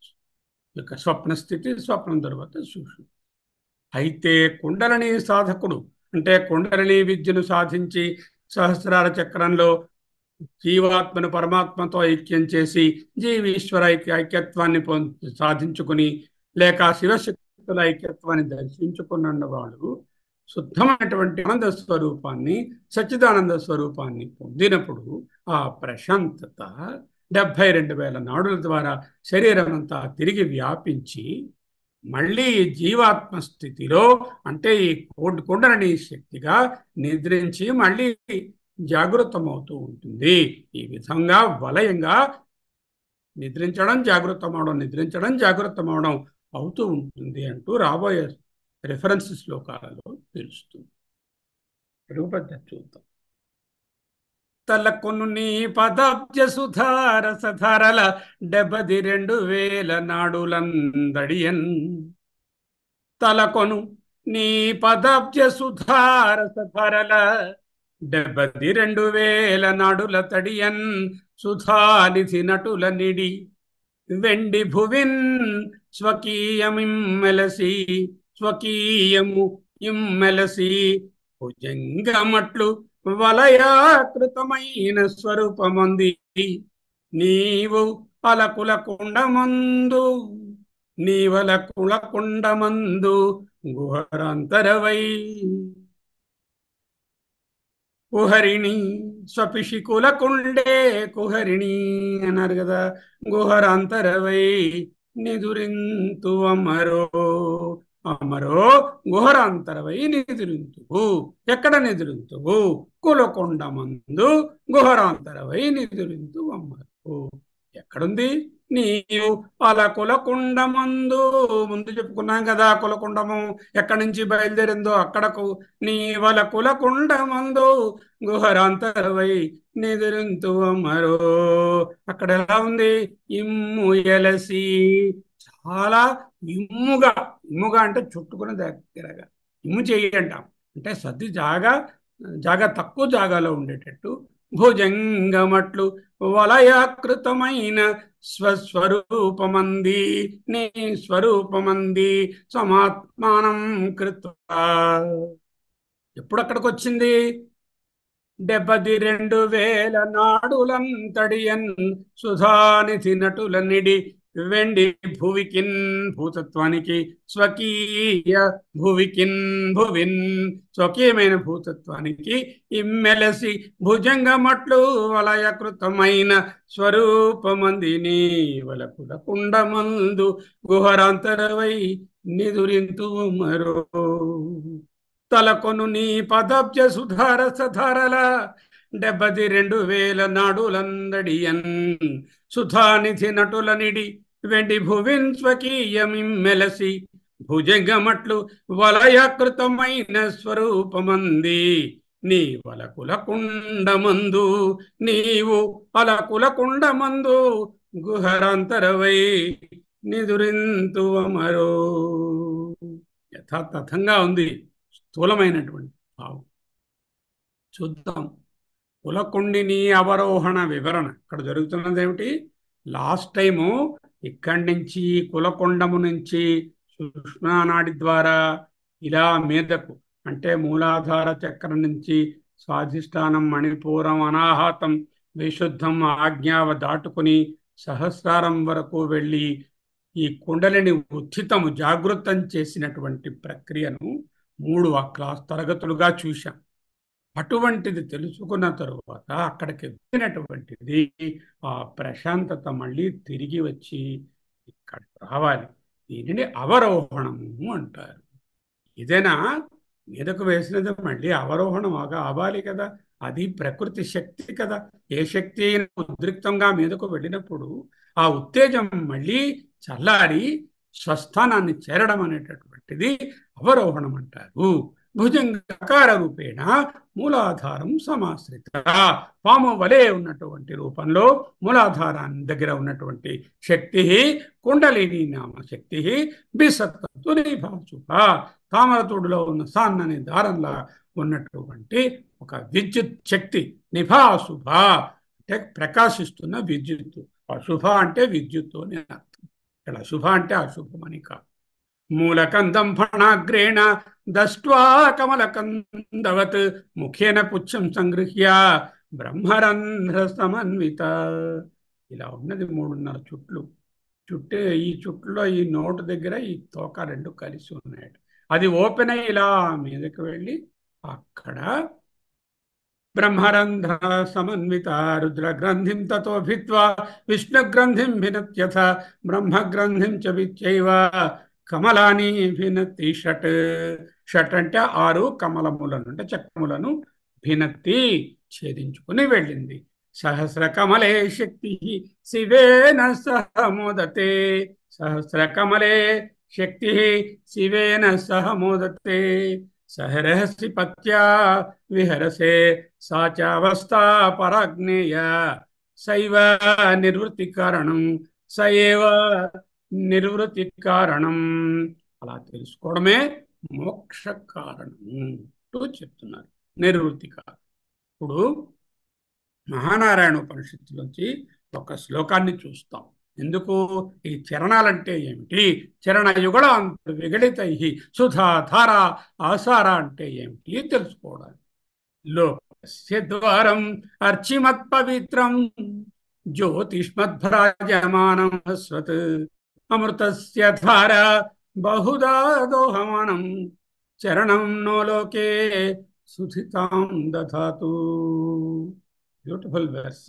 A: యొక్క స్వప్న స్థితి స్వప్నం తర్వాత సూక్ష్మం అయితే కుండలిని సాధకుడు అంటే కుండలిని విద్యను సాధించి సహస్రార చక్రంలో జీవాత్మను పరమాత్మతో ఐక్యం చేసి జీవీశ్వర ఐక్య ఐక్యత్వాన్ని పొం- సాధించుకుని లేక శివశక్తుల ఐక్యత్వాన్ని దర్శించుకున్న వాడు శుద్ధమైనటువంటి ఆనంద స్వరూపాన్ని సచ్చిదానంద స్వరూపాన్ని పొందినప్పుడు ఆ ప్రశాంతత డెబ్భై రెండు వేల నాడుల ద్వారా శరీరం అంతా తిరిగి వ్యాపించి మళ్ళీ ఈ జీవాత్మ స్థితిలో అంటే ఈ కోడ్- కుండలని శక్తిగా నిద్రించి మళ్ళీ జాగృతమవుతూ ఉంటుంది ఈ విధంగా వలయంగా నిద్రించడం జాగృతమవడం నిద్రించడం జాగృతమవడం అవుతూ ఉంటుంది అంటూ రాబోయే రిఫరెన్స్ శ్లోకాలలో తెలుస్తుంది తెలుగు పద్ధతి చూద్దాం తలకొను నీ పదాబ్జ సుధార సధారల డెబ్బది రెండు వేల నాడులందడియన్ తలకొను నీ పదాబ్జ సుధార సధారల డెబ్బది రెండు వేల నాడుల తడియన్ సుధానిధి నటుల నిడి వెండి భువిన్ స్వకీయమిమ్మెలసి స్వకీయము ఇమ్మెలసి భుజంగమట్లు వలయాకృతమైన స్వరూపమంది నీవు అలకుల కుండమందు నీవల కుల కుండమందు గుహరాంతరవై కుహరిణి స్వపిషి కుల కుండే కుహరిణి అన్నారు కదా గుహరాంతరవై నిదురింతు అమరో అమరో గుహరాంతరవై నిదురింతువు ఎక్కడ నిదురింతువు కులకొండ మందు గుహరాంతరవై నిదురింతు అమరు ఎక్కడుంది నీవు అలా కులకుండమందు ముందు చెప్పుకున్నాం కదా కులకుండము ఎక్కడి నుంచి బయలుదేరిందో అక్కడకు నీవల కులకుండమందు గుహరాంతరవై నిదురింతు అమరో అక్కడ ఎలా ఉంది ఇమ్ము ఎలసి చాలా ఇమ్ముగా ఇమ్ముగా అంటే చుట్టుకుని దగ్గరగా ఇమ్ము చేయి అంటాం అంటే సర్ది జాగా జాగా తక్కువ జాగాలో ఉండేటట్టు భుజంగమట్లు వలయాకృతమైన స్వస్వరూపమంది నీ స్వరూపమంది సమాత్మానం కృత ఎప్పుడు అక్కడికి వచ్చింది డెబ్బది రెండు వేల నాడులంతడియన్ సుధానిధి నటుల నిడి వెండి భువికిన్ భూతత్వానికి స్వకీయ భువికిన్ భువిన్ స్వకీయమైన భూతత్వానికి ఇమ్మెలసి భుజంగమట్లు వలయకృతమైన స్వరూపమందిని వలకుల కుండమందు గుహరాంతరవై నిదురింతు మరో తలకొను నీ పదబ్జ సుధార సధారల డెబ్బది రెండు వేల నాడులందడియన్ సుధానిధి నటుల నిడి వెండి భువిన్ స్వకీయమిమ్మెలసి భుజంగమట్లు వలయాకృతమైన స్వరూపమంది నీ వలకుల కుండమందు నీవు అలకుల కుండమందు గుహరాంతరవై నిదురింతు అమరో యథాతథంగా ఉంది స్థూలమైనటువంటి భావం చూద్దాం కులకుండిని అవరోహణ వివరణ ఇక్కడ జరుగుతున్నది ఏమిటి లాస్ట్ టైము ఇక్కడి నుంచి కులకొండము నుంచి సుష్మానాడి ద్వారా ఇలా మీదకు అంటే మూలాధార చక్రం నుంచి స్వాధిష్టానం మణిపూరం అనాహతం విశుద్ధం ఆజ్ఞావ దాటుకుని సహస్రారం వరకు వెళ్ళి ఈ కుండలిని ఉత్థితము జాగృతం చేసినటువంటి ప్రక్రియను మూడు ఆ క్లాస్ తరగతులుగా చూశాం అటువంటిది తెలుసుకున్న తరువాత అక్కడికి వెళ్ళినటువంటిది ఆ ప్రశాంతత మళ్ళీ తిరిగి వచ్చి ఇక్కడికి రావాలి దీనిని అవరోహణము అంటారు ఏదైనా మీదకు వేసినది మళ్ళీ అవరోహణమాగా అవ్వాలి కదా అది ప్రకృతి శక్తి కదా ఏ శక్తి అయినా ఉద్రిక్తంగా మీదకు వెళ్ళినప్పుడు ఆ ఉత్తేజం మళ్ళీ చల్లారి స్వస్థానాన్ని చేరడం అనేటటువంటిది అవరోహణం అంటారు భుజంగాకార రూపేణ మూలాధారం సమాశ్రిత పాము వలె ఉన్నటువంటి రూపంలో మూలాధారాన్ని దగ్గర ఉన్నటువంటి శక్తి కుండలిని నామ శక్తి బిసత్తు నిభాసుభ తామరతోడులో ఉన్న సాన్నని దారంలా ఉన్నటువంటి ఒక విద్యుత్ శక్తి నిభాశుభ అంటే ప్రకాశిస్తున్న విద్యుత్తు అశుభ అంటే విద్యుత్తు అని అర్థం ఇక్కడ అశుభ అంటే అశుభమని కాదు మూలకందం ఫణాగ్రేణ దష్ట్వా కమలకందవత్ ముఖేన పుచ్చం సంగృహ్య బ్రహ్మరంధ్ర సమన్విత ఇలా ఉన్నది మూడున్నర చుట్లు చుట్టే ఈ చుట్టులో ఈ నోటు దగ్గర ఈ తోక రెండు కలిసి ఉన్నాయి అది ఓపెన్ అయ్యి ఇలా మీదకి వెళ్ళి అక్కడ బ్రహ్మరంధ్ర సమన్విత రుద్ర గ్రంథిం తతో భిత్వా విష్ణు గ్రంథిం భినత్యథ బ్రహ్మ గ్రంథిం చ విచ్చైవ కమలాని భినత్తి షట్ షట్ అంటే ఆరు కమలములను అంటే చక్రములను భినత్తి ఛేదించుకుని వెళ్ళింది సహస్ర కమలే శక్తి శివేన సహ మోదతే సహస్ర కమలే శక్తి శివేన సహ మోదతే సహరహసి పత్యా విహరసే సా చావస్థా పరాగ్నేయ సైవ నిర్వృత్తి కారణం సైవ నిర్వృత్తి కారణం అలా తెలుసుకోవడమే మోక్ష కారణం చెప్తున్నారు నిర్వృత్తి కారణం ఇప్పుడు మహానారాయణ ఉపనిషత్తులోంచి ఒక శ్లోకాన్ని చూస్తాం ఎందుకు ఈ చరణాలంటే ఏమిటి చరణ యుగళాంత విగళిత సుధాధార ఆసార అంటే ఏమిటి తెలుసుకోవడానికి లోకస్య ద్వారం అర్చిమత్ పవిత్రం జ్యోతిష్మద్భ్రాజమానం స్వత్ అమృతస్య ధార బహుదా దోహమానం చరణం నో లోకే సుధితాం దధాతు బ్యూటిఫుల్ వెర్స్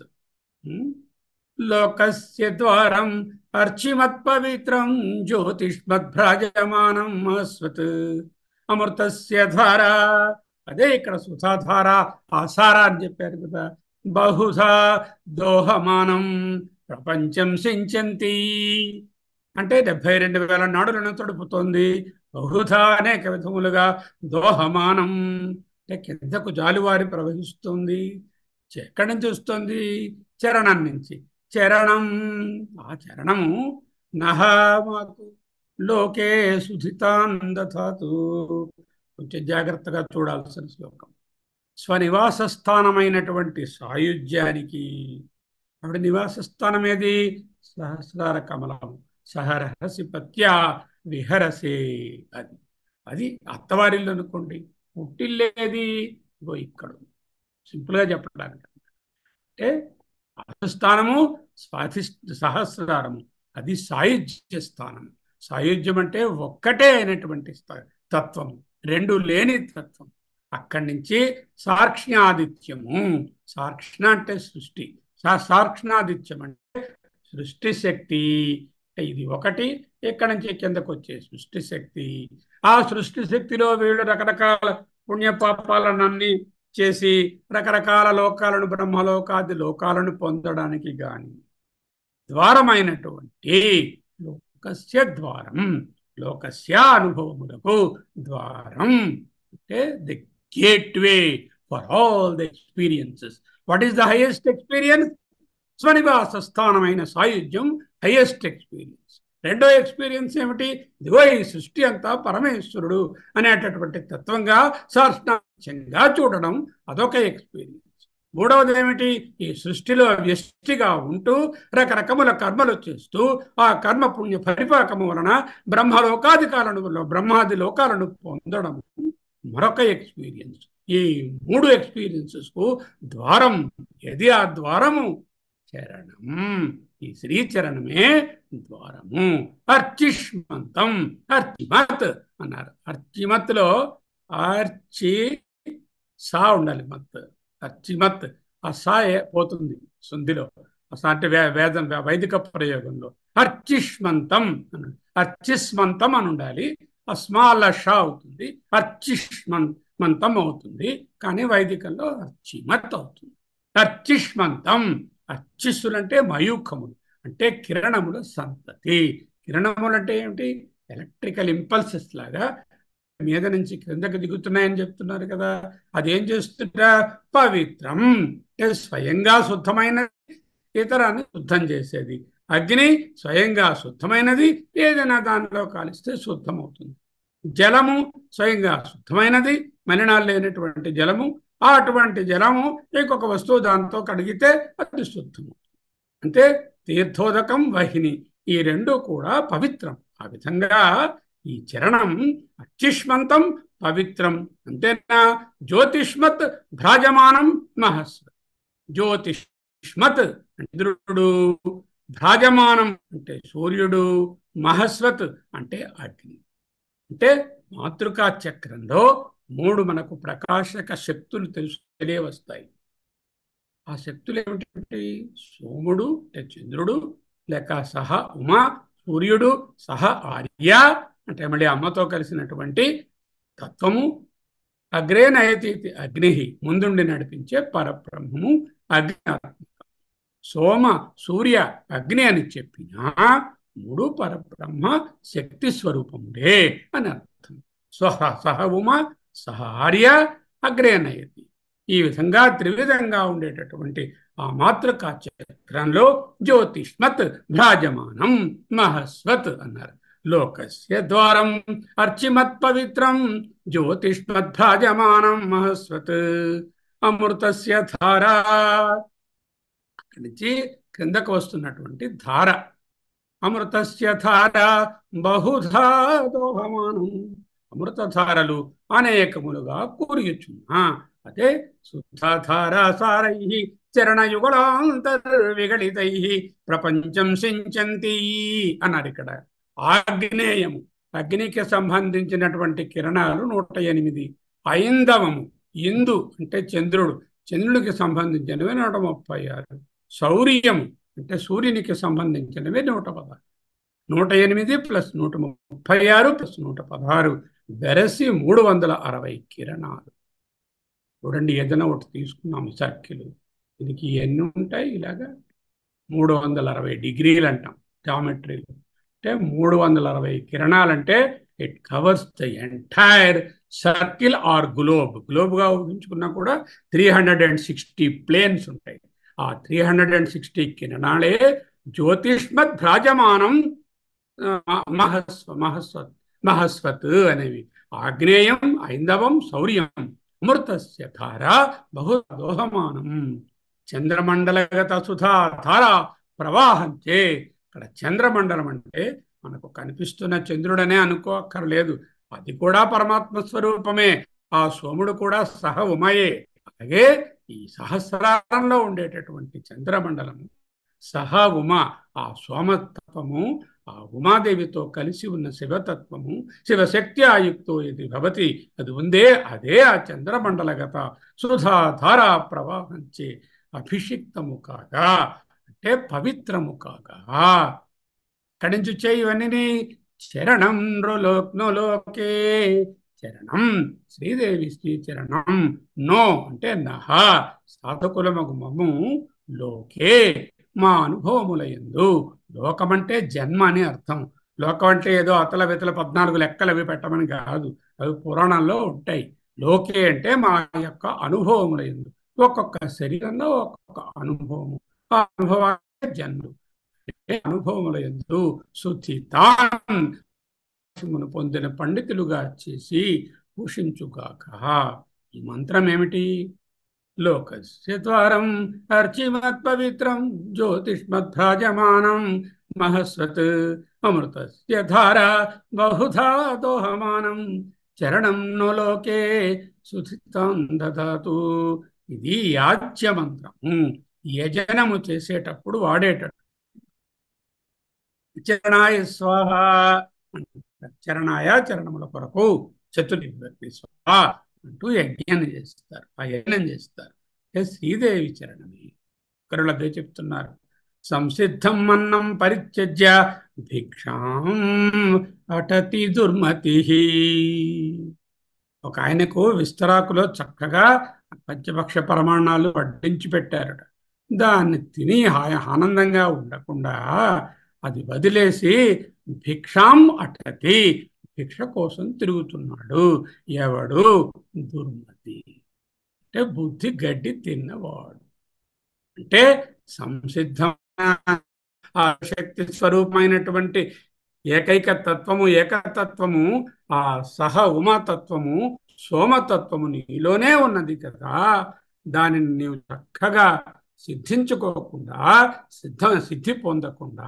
A: లోకస్య ద్వారం అర్చిమత్ పవిత్రం జ్యోతిష్మద్భ్రాజమానం అస్వత్ అమృతస్య ధార అదే ఇక్కడ సుధాధార ఆసార అని చెప్పారు కదా బహుధా దోహమానం ప్రపంచం సించంతి అంటే డెబ్బై రెండు వేల నాడులను తడుపుతోంది బహుధా అనేక విధములుగా దోహమానం అంటే కిందకు జాలువారి ప్రవహిస్తుంది ఎక్కడి నుంచి వస్తుంది చరణం నుంచి చరణం ఆ చరణము నహ మాకు లోకే సుధితాన్ దధాతు కొంచెం జాగ్రత్తగా చూడాల్సిన శ్లోకం స్వనివాస స్థానమైనటువంటి సాయుధ్యానికి ఆవిడ నివాస స్థానం ఏది సహస్రార కమలం సహరహసి పత్య విహరసే అది అది అత్తవారిల్లు అనుకోండి పుట్టిల్లేది ఇగో ఇక్కడ సింపుల్గా చెప్పడానికి అంటే స్థానము స్వాధి సహస్రారము అది సాయుధ్య స్థానము సాయుధ్యం అంటే ఒక్కటే అయినటువంటి తత్వము రెండు లేని తత్వం అక్కడి నుంచి సాక్షిణాదిత్యము సాక్షిణ అంటే సృష్టి సాక్షిణాదిత్యం అంటే సృష్టి శక్తి ఇది ఒకటి ఇక్కడి నుంచి కిందకు వచ్చే సృష్టి శక్తి ఆ సృష్టి శక్తిలో వీళ్ళు రకరకాల పుణ్యపాపాలనన్నీ చేసి రకరకాల లోకాలను బ్రహ్మలోకాది లోకాలను పొందడానికి గాని ద్వారమైనటువంటి లోకస్య ద్వారం లోకస్య అనుభవములకు ద్వారం అంటే the gateway for all the experiences what is the highest experience స్వనివాస స్థానమైన సాయుధ్యం హైయెస్ట్ ఎక్స్పీరియన్స్ రెండో ఎక్స్పీరియన్స్ ఏమిటి ఇదిగో ఈ సృష్టి అంతా పరమేశ్వరుడు అనేటటువంటి తత్వంగా సాష్టాంగంగా చూడడం అదొక ఎక్స్పీరియన్స్ మూడవది ఏమిటి ఈ సృష్టిలో వ్యష్టిగా ఉంటూ రకరకముల కర్మలు చేస్తూ ఆ కర్మ పుణ్య పరిపాకము వలన బ్రహ్మలోకాధికాలను బ్రహ్మాది లోకాలను పొందడం మరొక ఎక్స్పీరియన్స్ ఈ మూడు ఎక్స్పీరియన్సెస్ కు ద్వారం ఏది ఆ ద్వారము చరణం ఈ శ్రీచరణమే ద్వారము అర్చిష్మంతం అర్చిమత్ అన్నారు అర్చిమత్లో అర్చి సా ఉండాలి మత్ అర్చిమత్ ఆ సా ఏ- పోతుంది సుందిలో ఆ సా అంటే వే వేదం వైదిక ప్రయోగంలో అర్చిష్మంతం అన్నాడు అర్చిస్మంతం అని ఉండాలి అస్మాల షా అవుతుంది అర్చిష్మన్ మంతం అవుతుంది కానీ వైదికంలో అర్చిమత్ అవుతుంది అర్చిష్మంతం అర్చిస్సులు అంటే మయూఖములు అంటే కిరణముల సంతతి కిరణములు అంటే ఏమిటి ఎలక్ట్రికల్ ఇంపల్సెస్ లాగా మీద నుంచి క్రిందకి దిగుతున్నాయని చెప్తున్నారు కదా అదేం చేస్తుంటా పవిత్రం అంటే స్వయంగా శుద్ధమైనది ఇతరాన్ని శుద్ధం చేసేది అగ్ని స్వయంగా శుద్ధమైనది ఏదైనా దానిలో కాలిస్తే శుద్ధమవుతుంది జలము స్వయంగా శుద్ధమైనది మలినాలు లేనటువంటి జలము ఆ అటువంటి జలము ఇంకొక వస్తువు దాంతో కడిగితే అది శుద్ధము అంటే తీర్థోదకం వహిని ఈ రెండు కూడా పవిత్రం ఆ విధంగా ఈ చరణం అత్యుష్మంతం పవిత్రం అంతేనా జ్యోతిష్మత్ భ్రాజమానం మహస్వ జ్యోతిష్మత్ ఇంద్రుడు భ్రాజమానం అంటే సూర్యుడు మహస్వత్ అంటే అగ్ని అంటే మాతృకా చక్రంలో మూడు మనకు ప్రకాశక శక్తులు తెలుసు తెలియవస్తాయి ఆ శక్తులు ఏమిటి సోముడు అంటే చంద్రుడు లేక సహ ఉమా సూర్యుడు సహ ఆర్య అంటే మళ్ళీ అమ్మతో కలిసినటువంటి తత్వము అగ్రే నయతి అగ్ని ముందుండి నడిపించే పరబ్రహ్మము అగ్ని సోమ సూర్య అగ్ని అని చెప్పినా మూడు పరబ్రహ్మ శక్తి స్వరూపములే అని అర్థం స్వహ సహ ఉమ సహ ఆర్య అగ్రే నయతి ఈ విధంగా త్రివిధంగా ఉండేటటువంటి ఆ మాతృకా చక్రంలో జ్యోతిష్మత్ భ్రాజమానం మహస్వత్ అన్నారు లోకస్య ద్వారం అర్చిమత్ పవిత్రం జ్యోతిష్మత్ భ్రాజమానం మహస్వత్ అమృతస్య ధార అక్కడి నుంచి క్రిందకు వస్తున్నటువంటి ధార అమృతస్య ధార బహుధా దోహమానం అమృతధారలు అనేకములుగా కూరియుచున్నా అదే శుద్ధధార సారై చరణయుగళాంతర్విగళితై ప్రపంచం సించంతి అన్నారు ఇక్కడ ఆగ్నేయము అగ్నికి సంబంధించినటువంటి కిరణాలు నూట ఎనిమిది ఐందవము ఇందు అంటే చంద్రుడు చంద్రుడికి సంబంధించినవి నూట ముప్పై ఆరు శౌర్యము అంటే సూర్యునికి సంబంధించినవి నూట పదహారు నూట ఎనిమిది ప్లస్ నూట ముప్పై ఆరు ప్లస్ నూట పదహారు వెరసి మూడు వందల అరవై కిరణాలు చూడండి ఏదైనా ఒకటి తీసుకున్నాము సర్కిల్ దీనికి ఎన్ని ఉంటాయి ఇలాగా మూడు వందల అరవై డిగ్రీలు అంటాం జామెట్రీలు అంటే మూడు వందల అరవై కిరణాలంటే it covers the entire circle or globe గ్లోబ్గా ఊహించుకున్నా కూడా three hundred and sixty planes ఉంటాయి ఆ త్రీ హండ్రెడ్ అండ్ సిక్స్టీ కిరణాలే జ్యోతిష్మత్ భ్రాజమానం మహస్వ మహస్వత్ మహస్వత్ అనేవి ఆగ్నేయం ఐందవం శౌర్యం అమృతస్య ధార బహు దోహమానం చంద్రమండలగత సుధా ధార ప్రవాహంచే ఇక్కడ చంద్రమండలం అంటే మనకు కనిపిస్తున్న చంద్రుడనే అనుకోక్కర్లేదు అది కూడా పరమాత్మ స్వరూపమే ఆ సోముడు కూడా సహ ఉమయే అలాగే ఈ సహస్రారంలో ఉండేటటువంటి చంద్రమండలము సహ ఉమ ఆ సోమతత్వము ఆ ఉమాదేవితో కలిసి ఉన్న శివతత్వము శివశక్తి ఆయుక్తో ఇది భవతి అది ఉందే అదే ఆ చంద్రమండలగత సుధాధార ప్రవాహంచే అభిషిక్తము కాగా అంటే పవిత్రము కాగా ఇక్కడి నుంచి వచ్చే ఇవన్నీ చరణం నృలోక్నులోకే చరణం శ్రీదేవి శ్రీ చరణం నో అంటే నహ సాధకులమగు మము లోకే మా అనుభవముల ఎందు లోకమంటే జన్మ అని అర్థం లోకం అంటే ఏదో అతల వెతల పద్నాలుగు లెక్కలు అవి పెట్టమని కాదు అవి పురాణంలో ఉంటాయి లోకే అంటే మా యొక్క అనుభవముల ఎందు ఒక్కొక్క శరీరంలో ఒక్కొక్క అనుభవము ఆ అనుభవాన్ని జన్ముడు అనుభవముల ఎందు సుచితాన్ మోక్షమును పొందిన పండితులుగా చేసి పోషించుగాక ఈ మంత్రం ఏమిటి లోకస్య ద్వారం అర్చిమత్ పవిత్రం జ్యోతిష్మద్భ్రాజమానం మహస్వత్ అమృతస్య ధార బహుధా దోహమానం చరణం నో లోకే సుధితాం దదాతు ఇది యాజ్య మంత్రం యజనము చేసేటప్పుడు వాడేటట్టు చరణాయ స్వాహ చరణాయ చరణముల కొరకు చతుర్విభక్తి స్వాహ అంటూ యజ్ఞం చేస్తారు ఆ యజ్ఞం చేస్తారు శ్రీదేవి చరణమే కరులు అదే చెప్తున్నారు సంసిద్ధం అన్నం పరిత్యజ్య భిక్షాం అటతి దుర్మతి ఒక ఆయనకు విస్తరాకులో చక్కగా పంచపక్ష ప్రమాణాలు వడ్డించి పెట్టారట దాన్ని తిని ఆనందంగా ఉండకుండా అది వదిలేసి భిక్షాం అటతి భిక్ష కోసం తిరుగుతున్నాడు ఎవడు దుర్మతి అంటే బుద్ధి గడ్డి తిన్నవాడు అంటే సంసిద్ధమైన ఆ శక్తి స్వరూపమైనటువంటి ఏకైక తత్వము ఏకతత్వము ఆ సహ ఉమాతత్వము సోమతత్వము నీలోనే ఉన్నది కదా దానిని నీవు చక్కగా సిద్ధించుకోకుండా సిద్ధ సిద్ధి పొందకుండా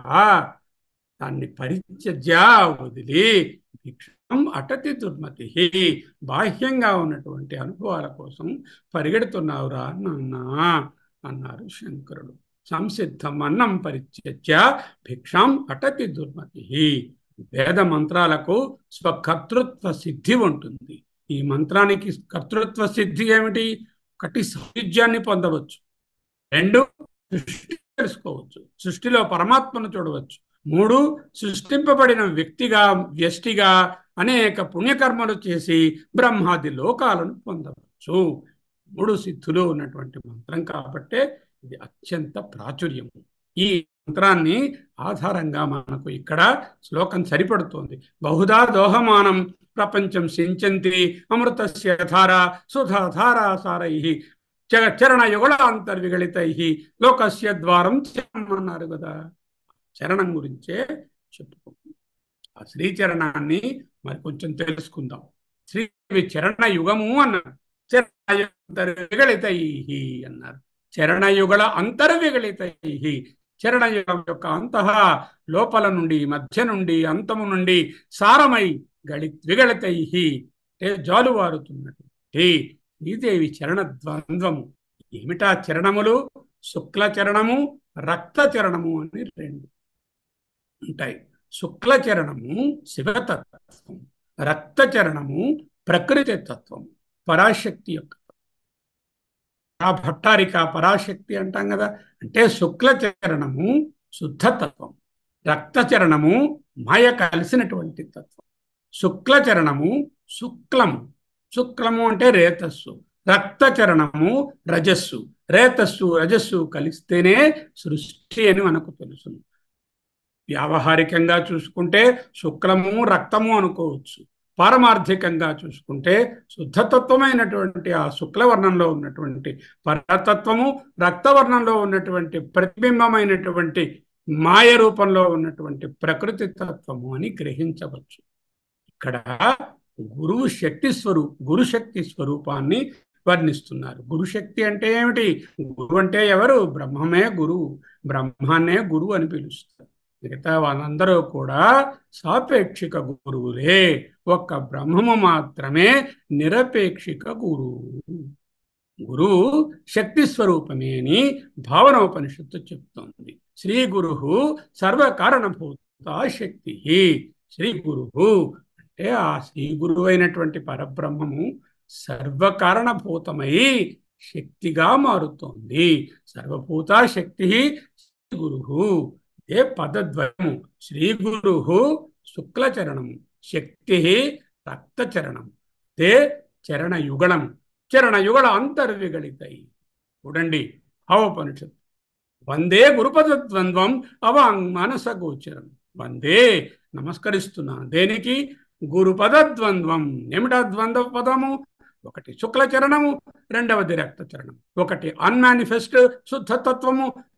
A: దాన్ని పరిచర్య వదిలి భిక్షం అటతి దుర్మతి బాహ్యంగా ఉన్నటువంటి అనుభవాల కోసం పరిగెడుతున్నావురా నాన్న అన్నారు శంకరుడు సంసిద్ధం అన్నం పరిత్యజ్య భిక్షాం అటతి దుర్మతి వేద మంత్రాలకు స్వకర్తృత్వ సిద్ధి ఉంటుంది ఈ మంత్రానికి కర్తృత్వ సిద్ధి ఏమిటి ఒకటి సాయుధ్యాన్ని పొందవచ్చు రెండు సృష్టి తెలుసుకోవచ్చు సృష్టిలో పరమాత్మను చూడవచ్చు మూడు సృష్టింపబడిన వ్యక్తిగా వ్యష్టిగా అనేక పుణ్యకర్మలు చేసి బ్రహ్మాది లోకాలను పొందవచ్చు మూడు సిద్ధులు ఉన్నటువంటి మంత్రం కాబట్టే ఇది అత్యంత ప్రాచుర్యం ఈ మంత్రాన్ని ఆధారంగా మనకు ఇక్కడ శ్లోకం సరిపడుతోంది బహుదా దోహమానం ప్రపంచం సించంతి అమృతస్య ధార సుధాధారా సారై చరణ యుగళాంతర్విగళితై లోకస్య ద్వారం అన్నారు కదా చరణం గురించే చెప్పుకుంటాం ఆ శ్రీచరణాన్ని మరి కొంచెం తెలుసుకుందాం శ్రీ చరణ యుగము అన్నారు చరణంతర్విగళితై అన్నారు చరణయుగల అంతర్విగళితై చరణయుగం యొక్క అంతః లోపల నుండి మధ్య నుండి అంతము నుండి సారమై గళి విగళితై అంటే జాలువారుతున్నటువంటి శ్రీదేవి చరణ ద్వంద్వము ఏమిటా చరణములు శుక్ల చరణము రక్త చరణము అని రెండు ఉంటాయి శుక్ల చరణము శివతత్వం రక్త చరణము ప్రకృతి తత్వం పరాశక్తి యొక్క ఆ భట్టారిక పరాశక్తి అంటాం కదా అంటే శుక్ల చరణము శుద్ధతత్వం రక్త చరణము మాయ కలిసినటువంటి తత్వం శుక్ల చరణము శుక్లము శుక్లము అంటే రేతస్సు రక్త చరణము రజస్సు రేతస్సు రజస్సు కలిస్తేనే సృష్టి అని మనకు తెలుసు వ్యావహారికంగా చూసుకుంటే శుక్లము రక్తము అనుకోవచ్చు పారమార్థికంగా చూసుకుంటే శుద్ధతత్వమైనటువంటి ఆ శుక్లవర్ణంలో ఉన్నటువంటి పరతత్వము రక్తవర్ణంలో ఉన్నటువంటి ప్రతిబింబమైనటువంటి మాయ రూపంలో ఉన్నటువంటి ప్రకృతి తత్వము అని గ్రహించవచ్చు ఇక్కడ గురువు శక్తి స్వరూప గురుశక్తి స్వరూపాన్ని వర్ణిస్తున్నారు గురుశక్తి అంటే ఏమిటి గురువు అంటే ఎవరు బ్రహ్మమే గురువు బ్రహ్మాన్నే గురువు అని పిలుస్తారు మిగతా వాళ్ళందరూ కూడా సాపేక్షిక గురువులే ఒక్క బ్రహ్మము మాత్రమే నిరపేక్షిక గురువు గురువు శక్తి స్వరూపమే అని భావనోపనిషత్తు చెప్తోంది శ్రీ గురు సర్వకారణభూత శక్తి శ్రీ గురువు అంటే ఆ శ్రీ గురువు అయినటువంటి పరబ్రహ్మము సర్వకారణభూతమై శక్తిగా మారుతోంది సర్వభూత శక్తి శ్రీ గురు ఇదే పదద్వయము శ్రీ గురు శుక్లచరణము శక్తి రక్తచరణం తే చరణ యుగళం చరణ యుగళ అంతర్విగళితాయి చూడండి భావోపనిషత్ వందే గురుపదద్వంద్వం అవాంగ్ మానస గోచరం వందే నమస్కరిస్తున్నాను దేనికి గురుపదద్వంద్వం ఏమిటా ద్వంద్వ పదము ఒకటి శుక్ల చరణము రెండవది రక్త చరణం ఒకటి అన్మానిఫెస్ట్ శుద్ధతత్వము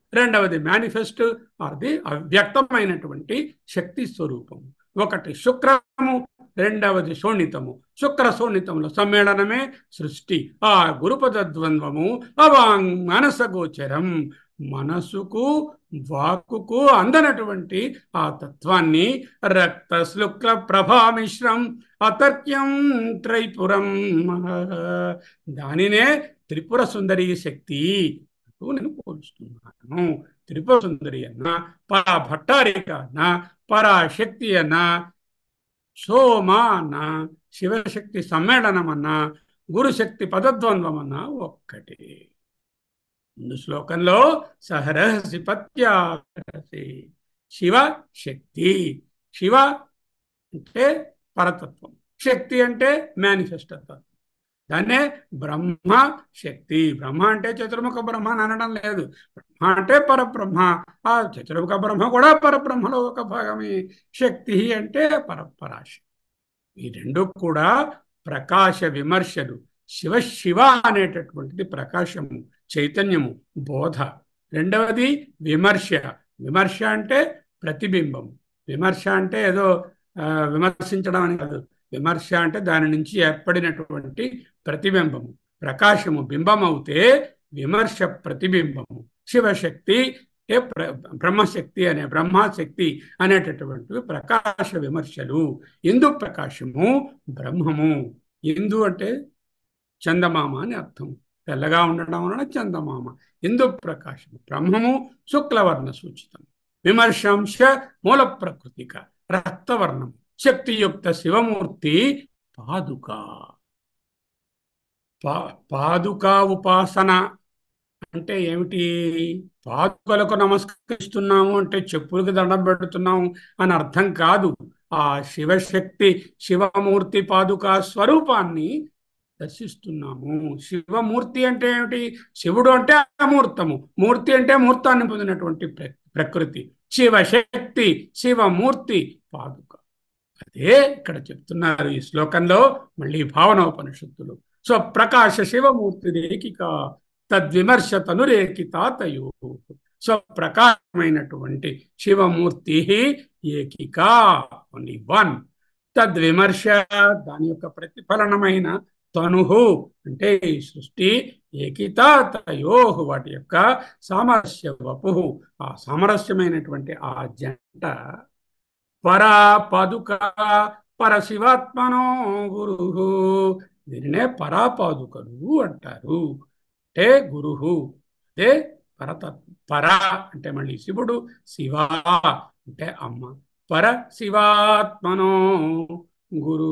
A: రెండవది మేనిఫెస్ట్ అది అవ్యక్తమైనటువంటి శక్తి స్వరూపము ఒకటి శుక్రము రెండవది శోణితము శుక్ర శోణితముల సమ్మేళనమే సృష్టి ఆ గురుపద ద్వంద్వము అవాంగ్ మనస గోచరం మనసుకు వాక్కుకు అందనటువంటి ఆ తత్వాన్ని రక్త శుక్ల ప్రభామిశ్రం అతర్క్యం త్రైపురం దానినే త్రిపుర సుందరి శక్తి అంటూ నేను పోలుస్తున్నాను త్రిపుర సుందరి అన్న పరా భట్టారిక అన్న పరాశక్తి అన్న సోమ అన్న శివశక్తి సమ్మేళనం అన్న గురుశక్తి పదద్వంద్వం అన్న ఒక్కటే ముందు శ్లోకంలో సహరహసి పత్యాహసి శివ శక్తి శివ అంటే పరతత్వం శక్తి అంటే మేనిఫెస్టో తత్వం దాన్నే బ్రహ్మ శక్తి బ్రహ్మ అంటే చతుర్ముఖ బ్రహ్మ అని అనడం లేదు బ్రహ్మ అంటే పరబ్రహ్మ ఆ చతుర్ముఖ బ్రహ్మ కూడా పరబ్రహ్మలో ఒక భాగమే శక్తి అంటే పరపరాశక్తి ఈ రెండు కూడా ప్రకాశ విమర్శలు శివ శివ అనేటటువంటిది ప్రకాశము చైతన్యము బోధ రెండవది విమర్శ విమర్శ అంటే ప్రతిబింబం విమర్శ అంటే ఏదో విమర్శించడం అని కాదు విమర్శ అంటే దాని నుంచి ఏర్పడినటువంటి ప్రతిబింబము ప్రకాశము బింబం అవుతే విమర్శ ప్రతిబింబము శివశక్తి ఏ బ్రహ్మశక్తి అనే బ్రహ్మశక్తి అనేటటువంటివి ప్రకాశ విమర్శలు ఎందు ప్రకాశము బ్రహ్మము ఎందు అంటే చందమామ అని అర్థం తెల్లగా ఉండడం వలన చందమామ ఎందు ప్రకాశం బ్రహ్మము శుక్లవర్ణ సూచితం విమర్శంశ మూల ప్రకృతిక రక్తవర్ణం శక్తియుక్త శివమూర్తి పాదుక పా పాదుకా ఉపాసన అంటే ఏమిటి పాదుకలకు నమస్కరిస్తున్నాము అంటే చెప్పులకు దండం పెడుతున్నాము అని అర్థం కాదు ఆ శివశక్తి శివమూర్తి పాదుకా స్వరూపాన్ని దర్శిస్తున్నాము శివమూర్తి అంటే ఏమిటి శివుడు అంటే అమూర్తము మూర్తి అంటే మూర్తాన్ని పొందినటువంటి ప్రకృతి శివశక్తి శివమూర్తి పాదుక అదే ఇక్కడ చెప్తున్నారు ఈ శ్లోకంలో మళ్ళీ భావనోపనిషత్తులు స్వప్రకాశ శివమూర్తి రేఖిక తద్విమర్శ తనురేఖితాతయో స్వప్రకాశమైనటువంటి శివమూర్తి ఏకిక ఓన్లీ వన్ తద్విమర్శ దాని యొక్క ప్రతిఫలనమైన తనుహు అంటే ఈ సృష్టి ఏకితాతయో వాటి యొక్క సామరస్య వపు ఆ సామరస్యమైనటువంటి ఆ జంట పరా పదుక పరశివాత్మనో గురు దీనినే పరాపాదుకలు అంటారు అంటే గురు అదే పరతత్వ పర అంటే మళ్ళీ శివుడు శివ అంటే అమ్మ పర శివాత్మనో గురు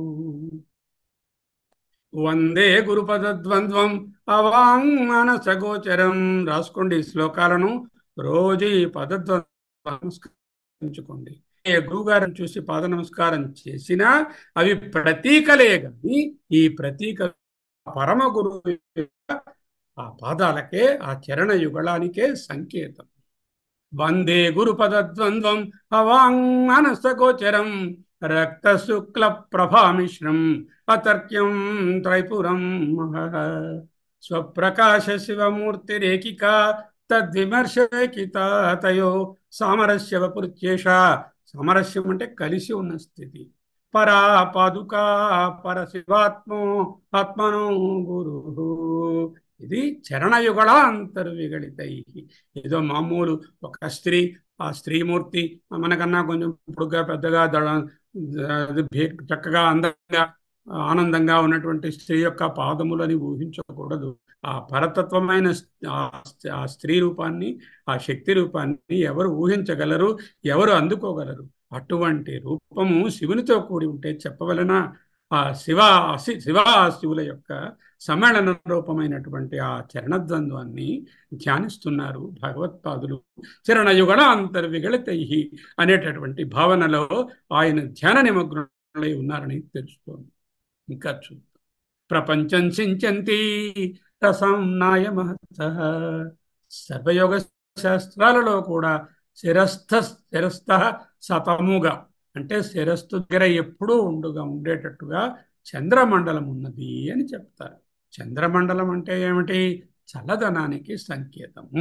A: వందే గురుపదద్వంద్వం అవాంగ్ మనసగోచరం రాసుకోండి ఈ శ్లోకాలను రోజు ఈ పదద్వంద్వంచుకోండి ఏ గురువు గారిని చూసి పాద నమస్కారం చేసినా అవి ప్రతీకలే కానీ ఈ ప్రతీక పరమ గురువు ఆ పాదాలకే ఆ చరణ యుగళానికే సంకేతం వందే గురుపదద్వంద్వం అవాంగనసగోచరం రక్త శుక్ల ప్రభామిశ్రం అతర్క్యం త్రైపురం స్వప్రకాశ శివమూర్తిరేకిక తద్విమర్శకితాతయో సామరస్య వపుర్చేష సామరస్యం అంటే కలిసి ఉన్న స్థితి పరా పాదుకా పర శివాత్మో ఆత్మనో గురు ఇది చరణయుగళ అంతర్విగళితై ఏదో మామూలు ఒక స్త్రీ ఆ స్త్రీమూర్తి మనకన్నా కొంచెం పొడుగ్గా పెద్దగా దళ చక్కగా అందంగా ఆనందంగా ఉన్నటువంటి స్త్రీ యొక్క పాదములని ఊహించకూడదు ఆ పరతత్వమైన ఆ స్త్రీ రూపాన్ని ఆ శక్తి రూపాన్ని ఎవరు ఊహించగలరు ఎవరు అందుకోగలరు అటువంటి రూపము శివునితో కూడి ఉంటే చెప్పవలన ఆ శివ శివ శివుల యొక్క సమ్మేళన రూపమైనటువంటి ఆ చరణద్వంద్వాన్ని ధ్యానిస్తున్నారు భగవత్పాదులు చరణయుగణ అంతర్విగళితై అనేటటువంటి భావనలో ఆయన ధ్యాన నిమగ్నులై ఉన్నారని తెలుస్తోంది ఇంకా చూద్దాం ప్రపంచం చించంతి రసం నాయమహత సర్వయోగ శాస్త్రాలలో కూడా శిరస్థ శిరస్థ సతముగా అంటే శిరస్సు దగ్గర ఎప్పుడూ ఉండుగా ఉండేటట్టుగా చంద్రమండలం ఉన్నది అని చెప్తారు చంద్రమండలం అంటే ఏమిటి చల్లదనానికి సంకేతము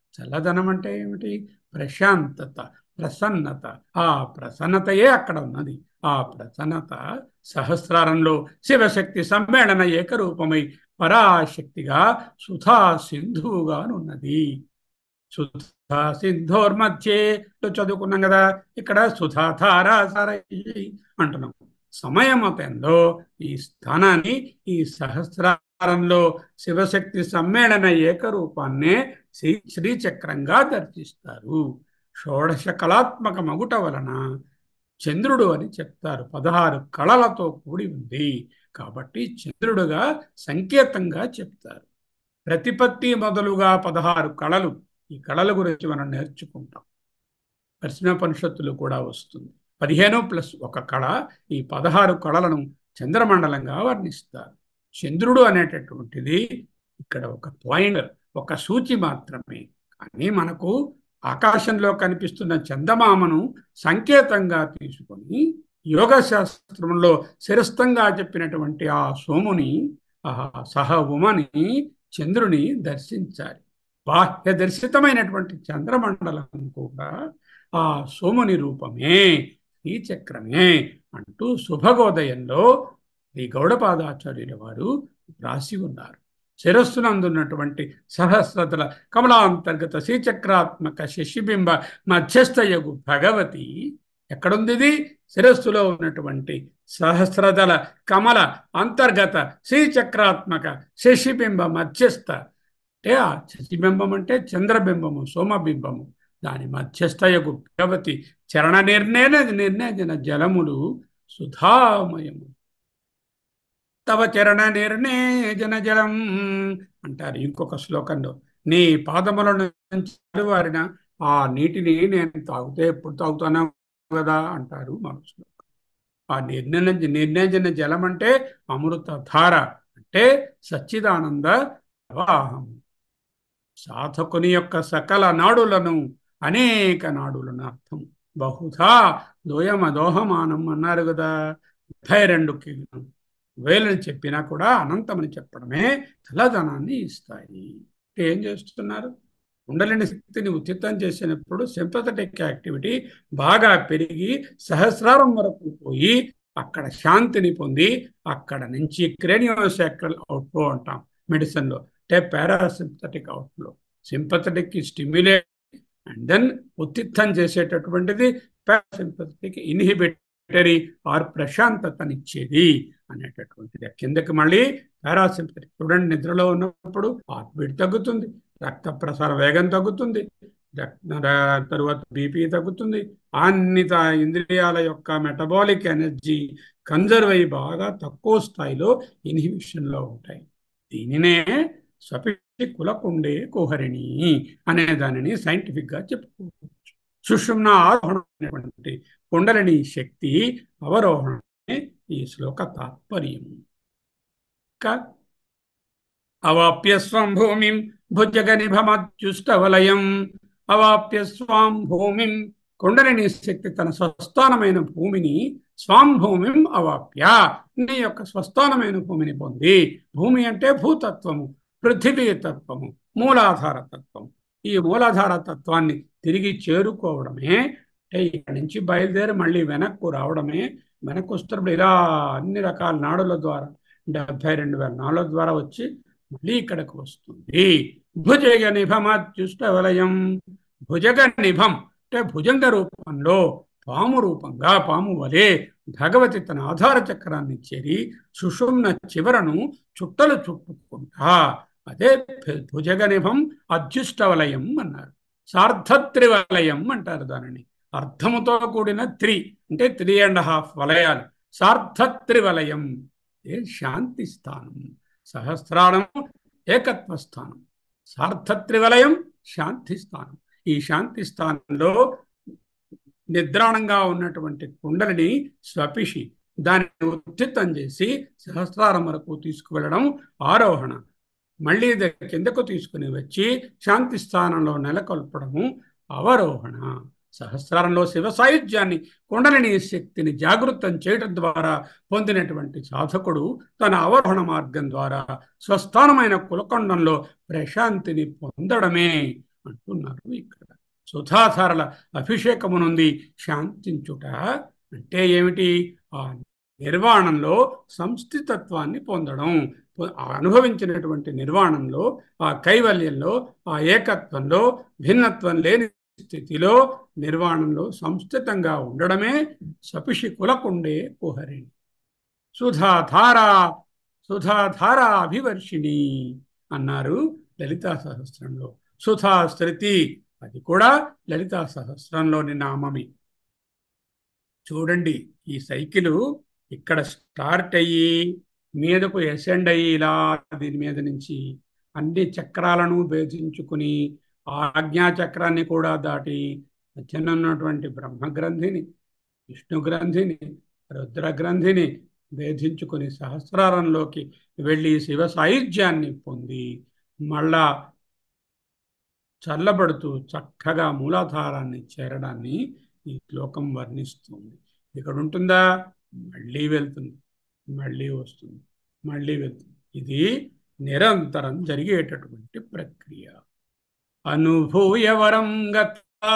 A: చల్లదనం అంటే ఏమిటి ప్రశాంతత ప్రసన్నత ఆ ప్రసన్నతయే అక్కడ ఉన్నది ఆ ప్రసన్నత సహస్రారంలో శివశక్తి సమ్మేళన ఏకరూపమై పరాశక్తిగా సుధా సింధువుగానున్నది సుధా సింధోర్మధ్యే చదువుకున్నాం కదా ఇక్కడ సుధాధారాసార అంటున్నాం సమయమతంలో ఈ స్థానాన్ని ఈ సహస్రారంలో శివశక్తి సమ్మేళన ఏకరూపాన్నే శ్రీ శ్రీచక్రంగా దర్శిస్తారు షోడశ కళాత్మక మగుట వలన చంద్రుడు అని చెప్తారు పదహారు కళలతో కూడి ఉంది కాబట్టి చంద్రుడుగా సంకేతంగా చెప్తారు ప్రతిపత్తి మొదలుగా పదహారు కళలు ఈ కళల గురించి మనం నేర్చుకుంటాం పరిశ్రమోపనిషత్తులు కూడా వస్తుంది పదిహేను ప్లస్ ఒక కళ ఈ పదహారు కళలను చంద్రమండలంగా వర్ణిస్తారు చంద్రుడు అనేటటువంటిది ఇక్కడ ఒక పాయింట్ ఒక సూచి మాత్రమే కానీ మనకు ఆకాశంలో కనిపిస్తున్న చందమామను సంకేతంగా తీసుకొని యోగ శాస్త్రంలో శిరస్థంగా చెప్పినటువంటి ఆ సోముని ఆ సహ ఉమని చంద్రుని దర్శించాలి బాహ్య దర్శితమైనటువంటి చంద్రమండలం కూడా ఆ సోముని రూపమే ఈ చక్రమే అంటూ శుభగోదయంలో ఈ గౌడపాదాచార్యుల వారు రాసి ఉన్నారు శిరస్సునందున్నటువంటి సహస్రతల కమలాంతర్గత శ్రీచక్రాత్మక శశిబింబ మధ్యస్థయగు భగవతి ఎక్కడుంది ఇది శిరస్సులో ఉన్నటువంటి సహస్రదల కమల అంతర్గత శ్రీచక్రాత్మక శశిబింబ మధ్యస్థ అంటే ఆ శశిబింబం అంటే చంద్రబింబము సోమబింబము దాని మధ్యస్థయకు భగవతి చరణ నిర్ణయన నిర్ణయజన జలములు సుధామయము తవ చరణ నిర్ణయజన జలం అంటారు ఇంకొక శ్లోకంలో నీ పాదముల నుంచి వారిన ఆ నీటిని నేను తాగితే ఎప్పుడు తాగుతాను కదా అంటారు మనసులో ఆ నిర్ణయ నిర్ణయజన జలం అంటే అమృత ధార అంటే సచ్చిదానంద ప్రవాహం సాధకుని యొక్క సకల నాడులను అనేక నాడులను అర్థం బహుధా దోయమ దోహమానం అన్నారు కదా ముప్పై రెండు వేలని చెప్పినా కూడా అనంతమని చెప్పడమే చల్లదనాన్ని ఇస్తాయి ఏం చేస్తున్నారు ఉండలేని శక్తిని ఉచితం చేసినప్పుడు సింపథటిక్ యాక్టివిటీ బాగా పెరిగి సహస్రారం వరకు పోయి అక్కడ శాంతిని పొంది అక్కడ నుంచి క్రేనియోసాక్రల్ అవుట్ఫ్లో అంటాం మెడిసిన్లో అంటే parasympathetic outflow sympathetic stimulate and then ఉత్తిత్తం చేసేటటువంటిది పారాసింపథటిక్ ఇన్హిబిటరీ ఆర్ ప్రశాంతతనిచ్చేది అనేటటువంటిది కిందకి మళ్ళీ పారాసింపథటిక్ చూడండి నిద్రలో ఉన్నప్పుడు హార్ట్ బీట్ తగ్గుతుంది రక్త ప్రసార వేగం తగ్గుతుంది తరువాత బీపీ తగ్గుతుంది అన్ని ఇంద్రియాల యొక్క మెటబాలిక్ ఎనర్జీ కన్జర్వ్ అయ్యి బాగా తక్కువ స్థాయిలో ఇన్హిబిషన్లో ఉంటాయి దీనినే స్వపిషి కులకుండే కుహరిణి అనే దానిని సైంటిఫిక్గా చెప్పుకోవచ్చు సుషుమ్న ఆరోహణమైనటువంటి కుండలిని శక్తి అవరోహణ ఈ శ్లోక తాత్పర్యం అవాప్య స్వం భూమిం భుజగనిభమత్యుష్టవలయం అవాప్య స్వాం భూమిం కుండలిని శక్తి తన స్వస్థానమైన భూమిని స్వాం భూమిం అవాప్య నీ యొక్క స్వస్థానమైన భూమిని పొంది భూమి అంటే భూతత్వము పృథివీ తత్వము మూలాధార తత్వం ఈ మూలాధార తత్వాన్ని తిరిగి చేరుకోవడమే అంటే ఇక్కడి నుంచి బయలుదేరి మళ్ళీ వెనక్కు రావడమే వెనక్కు వస్తున్నప్పుడు ఇలా అన్ని రకాల నాడుల ద్వారా డెబ్బై రెండు వేల నాడుల ద్వారా వచ్చి మళ్ళీ ఇక్కడికి వస్తుంది భుజగ నిభమాత్యుష్ట వలయం భుజగ నిభం అంటే భుజంగ రూపంలో పాము రూపంగా పాము వలె భగవతి తన ఆధార చక్రాన్ని చేరి సుషుమ్న చివరను చుట్టలు చుట్టుకుంటా అదే భుజగ నిభం అధ్యుష్టవలయం అన్నారు సార్ధత్రివలయం అంటారు దానిని అర్థముతో కూడిన త్రి అంటే త్రీ అండ్ హాఫ్ వలయాలు సార్ధత్రివలయం ఏ శాంతి స్థానం సహస్రాణం ఏకత్వ స్థానం సార్థత్రివలయం శాంతి స్థానం ఈ శాంతి స్థానంలో నిద్రాణంగా ఉన్నటువంటి కుండలిని స్వపిషి దానిని ఉత్తిత్తం చేసి సహస్రారం వరకు తీసుకువెళ్ళడం ఆరోహణ మళ్ళీ కిందకు తీసుకుని వచ్చి శాంతి స్థానంలో నెలకొల్పడము అవరోహణ సహస్రారంలో శివ సాయుధ్యాన్ని కుండలిని శక్తిని జాగృతం చేయడం ద్వారా పొందినటువంటి సాధకుడు తన అవరోహణ మార్గం ద్వారా స్వస్థానమైన కులకొండంలో ప్రశాంతిని పొందడమే అంటున్నారు ఇక్కడ సుధాధారల అభిషేకమునుంది శాంతించుట అంటే ఏమిటి ఆ నిర్వాణంలో సంస్థితత్వాన్ని పొందడం పొ- ఆ అనుభవించినటువంటి నిర్వాణంలో ఆ కైవల్యంలో ఆ ఏకత్వంలో భిన్నత్వం లేని స్థితిలో నిర్వాణంలో సంస్థితంగా ఉండడమే సపిషి కులకుండే కుహరిణి సుధాధార సుధాధార అభివర్షిణి అన్నారు లలితా సహస్రంలో సుధా శృతి అది కూడా లలితా సహస్రంలోని నామమే చూడండి ఈ సైకిల్ ఇక్కడ స్టార్ట్ అయ్యి మీదకు ఎసెండ్ అయ్యి ఇలా దీని మీద నుంచి అన్ని చక్రాలను భేదించుకుని ఆ ఆజ్ఞా చక్రాన్ని కూడా దాటి మధ్యన ఉన్నటువంటి బ్రహ్మ గ్రంథిని విష్ణు గ్రంథిని రుద్ర గ్రంథిని భేదించుకుని సహస్రారంలోకి వెళ్ళి శివ సాయుధ్యాన్ని పొంది మళ్ళా చల్లబడుతూ చక్కగా మూలాధారాన్ని చేరడాన్ని ఈ శ్లోకం వర్ణిస్తుంది ఇక్కడ ఉంటుందా మళ్ళీ వెళ్తుంది మళ్ళీ వస్తుంది మళ్ళీ వెళ్తుంది ఇది నిరంతరం జరిగేటటువంటి ప్రక్రియ అనుభూయ వరం గత్వా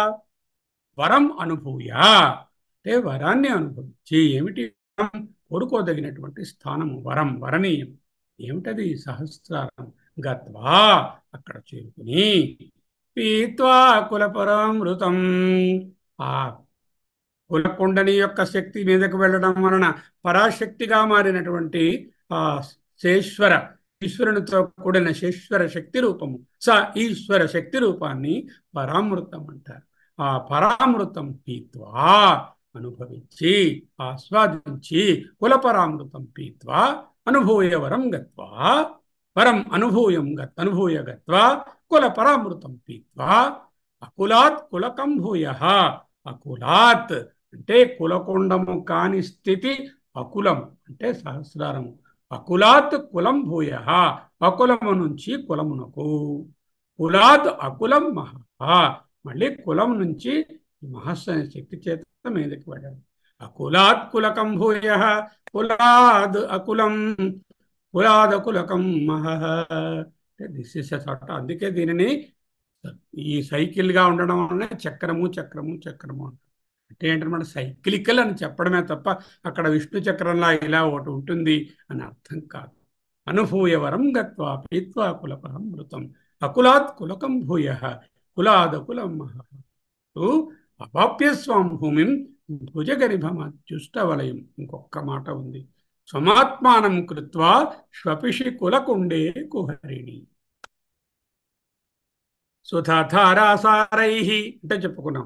A: వరం అనుభూయ అంటే వరాన్ని అనుభవించి ఏమిటి వరం? కోరుకోదగినటువంటి స్థానము వరం వరణీయం ఏమిటది సహస్రారం గత్వా అక్కడ చేరుకుని పీత్వా కులపరామృతం ఆ కులకుండని యొక్క శక్తి మీదకు వెళ్ళడం వలన పరాశక్తిగా మారినటువంటి ఆ శేశ్వర ఈశ్వరునితో కూడిన శేశ్వర శక్తి రూపము స ఈశ్వర శక్తి రూపాన్ని పరామృతం అంటారు ఆ పరామృతం పీత్వా అనుభవించి ఆస్వాదించి కులపరామృతం పీత్వా అనుభూయ వరం గత్వా వరం అనుభూయం గత్ అనుభూయ గత్వా కుల పరామృతం పీత్వా అకులాత్ కులకం భూయ అకులాత్ అంటే కులకుండము కాని స్థితి అకులం అంటే సహస్రారము అకులాత్ కులం భూయ అకులము నుంచి కులమునకు కులాత్ అకులం మహా మళ్ళీ కులం నుంచి మహస్సైన శక్తి చేత మీదకి వెళ్ళాడు అకులాత్ కులకం భూయ కులాద్ అకులం కులాద్ అకులకం మహ దిస్ ఇస్ చోట అందుకే దీనిని ఈ సైకిల్ గా ఉండడం వలన చక్రము చక్రము చక్రము అంటారు అంటే ఏంటన్నమాట సైక్లికల్ అని చెప్పడమే తప్ప అక్కడ విష్ణు చక్రంలా ఇలా ఒకటి ఉంటుంది అని అర్థం కాదు అనుభూయ వరం గత్వా పీత్వా కులపరం మృతం అకులాత్ కులకం భూయ కులాదకులం మహ అవాప్య స్వాం భూమిం భుజగరిభమత్యుష్టవలయం ఇంకొక మాట ఉంది సమాత్మానం కృత్వా శ్వపిషి కులకుండే కుహరిణి సుధాధారాసారై అంటే చెప్పుకున్నాం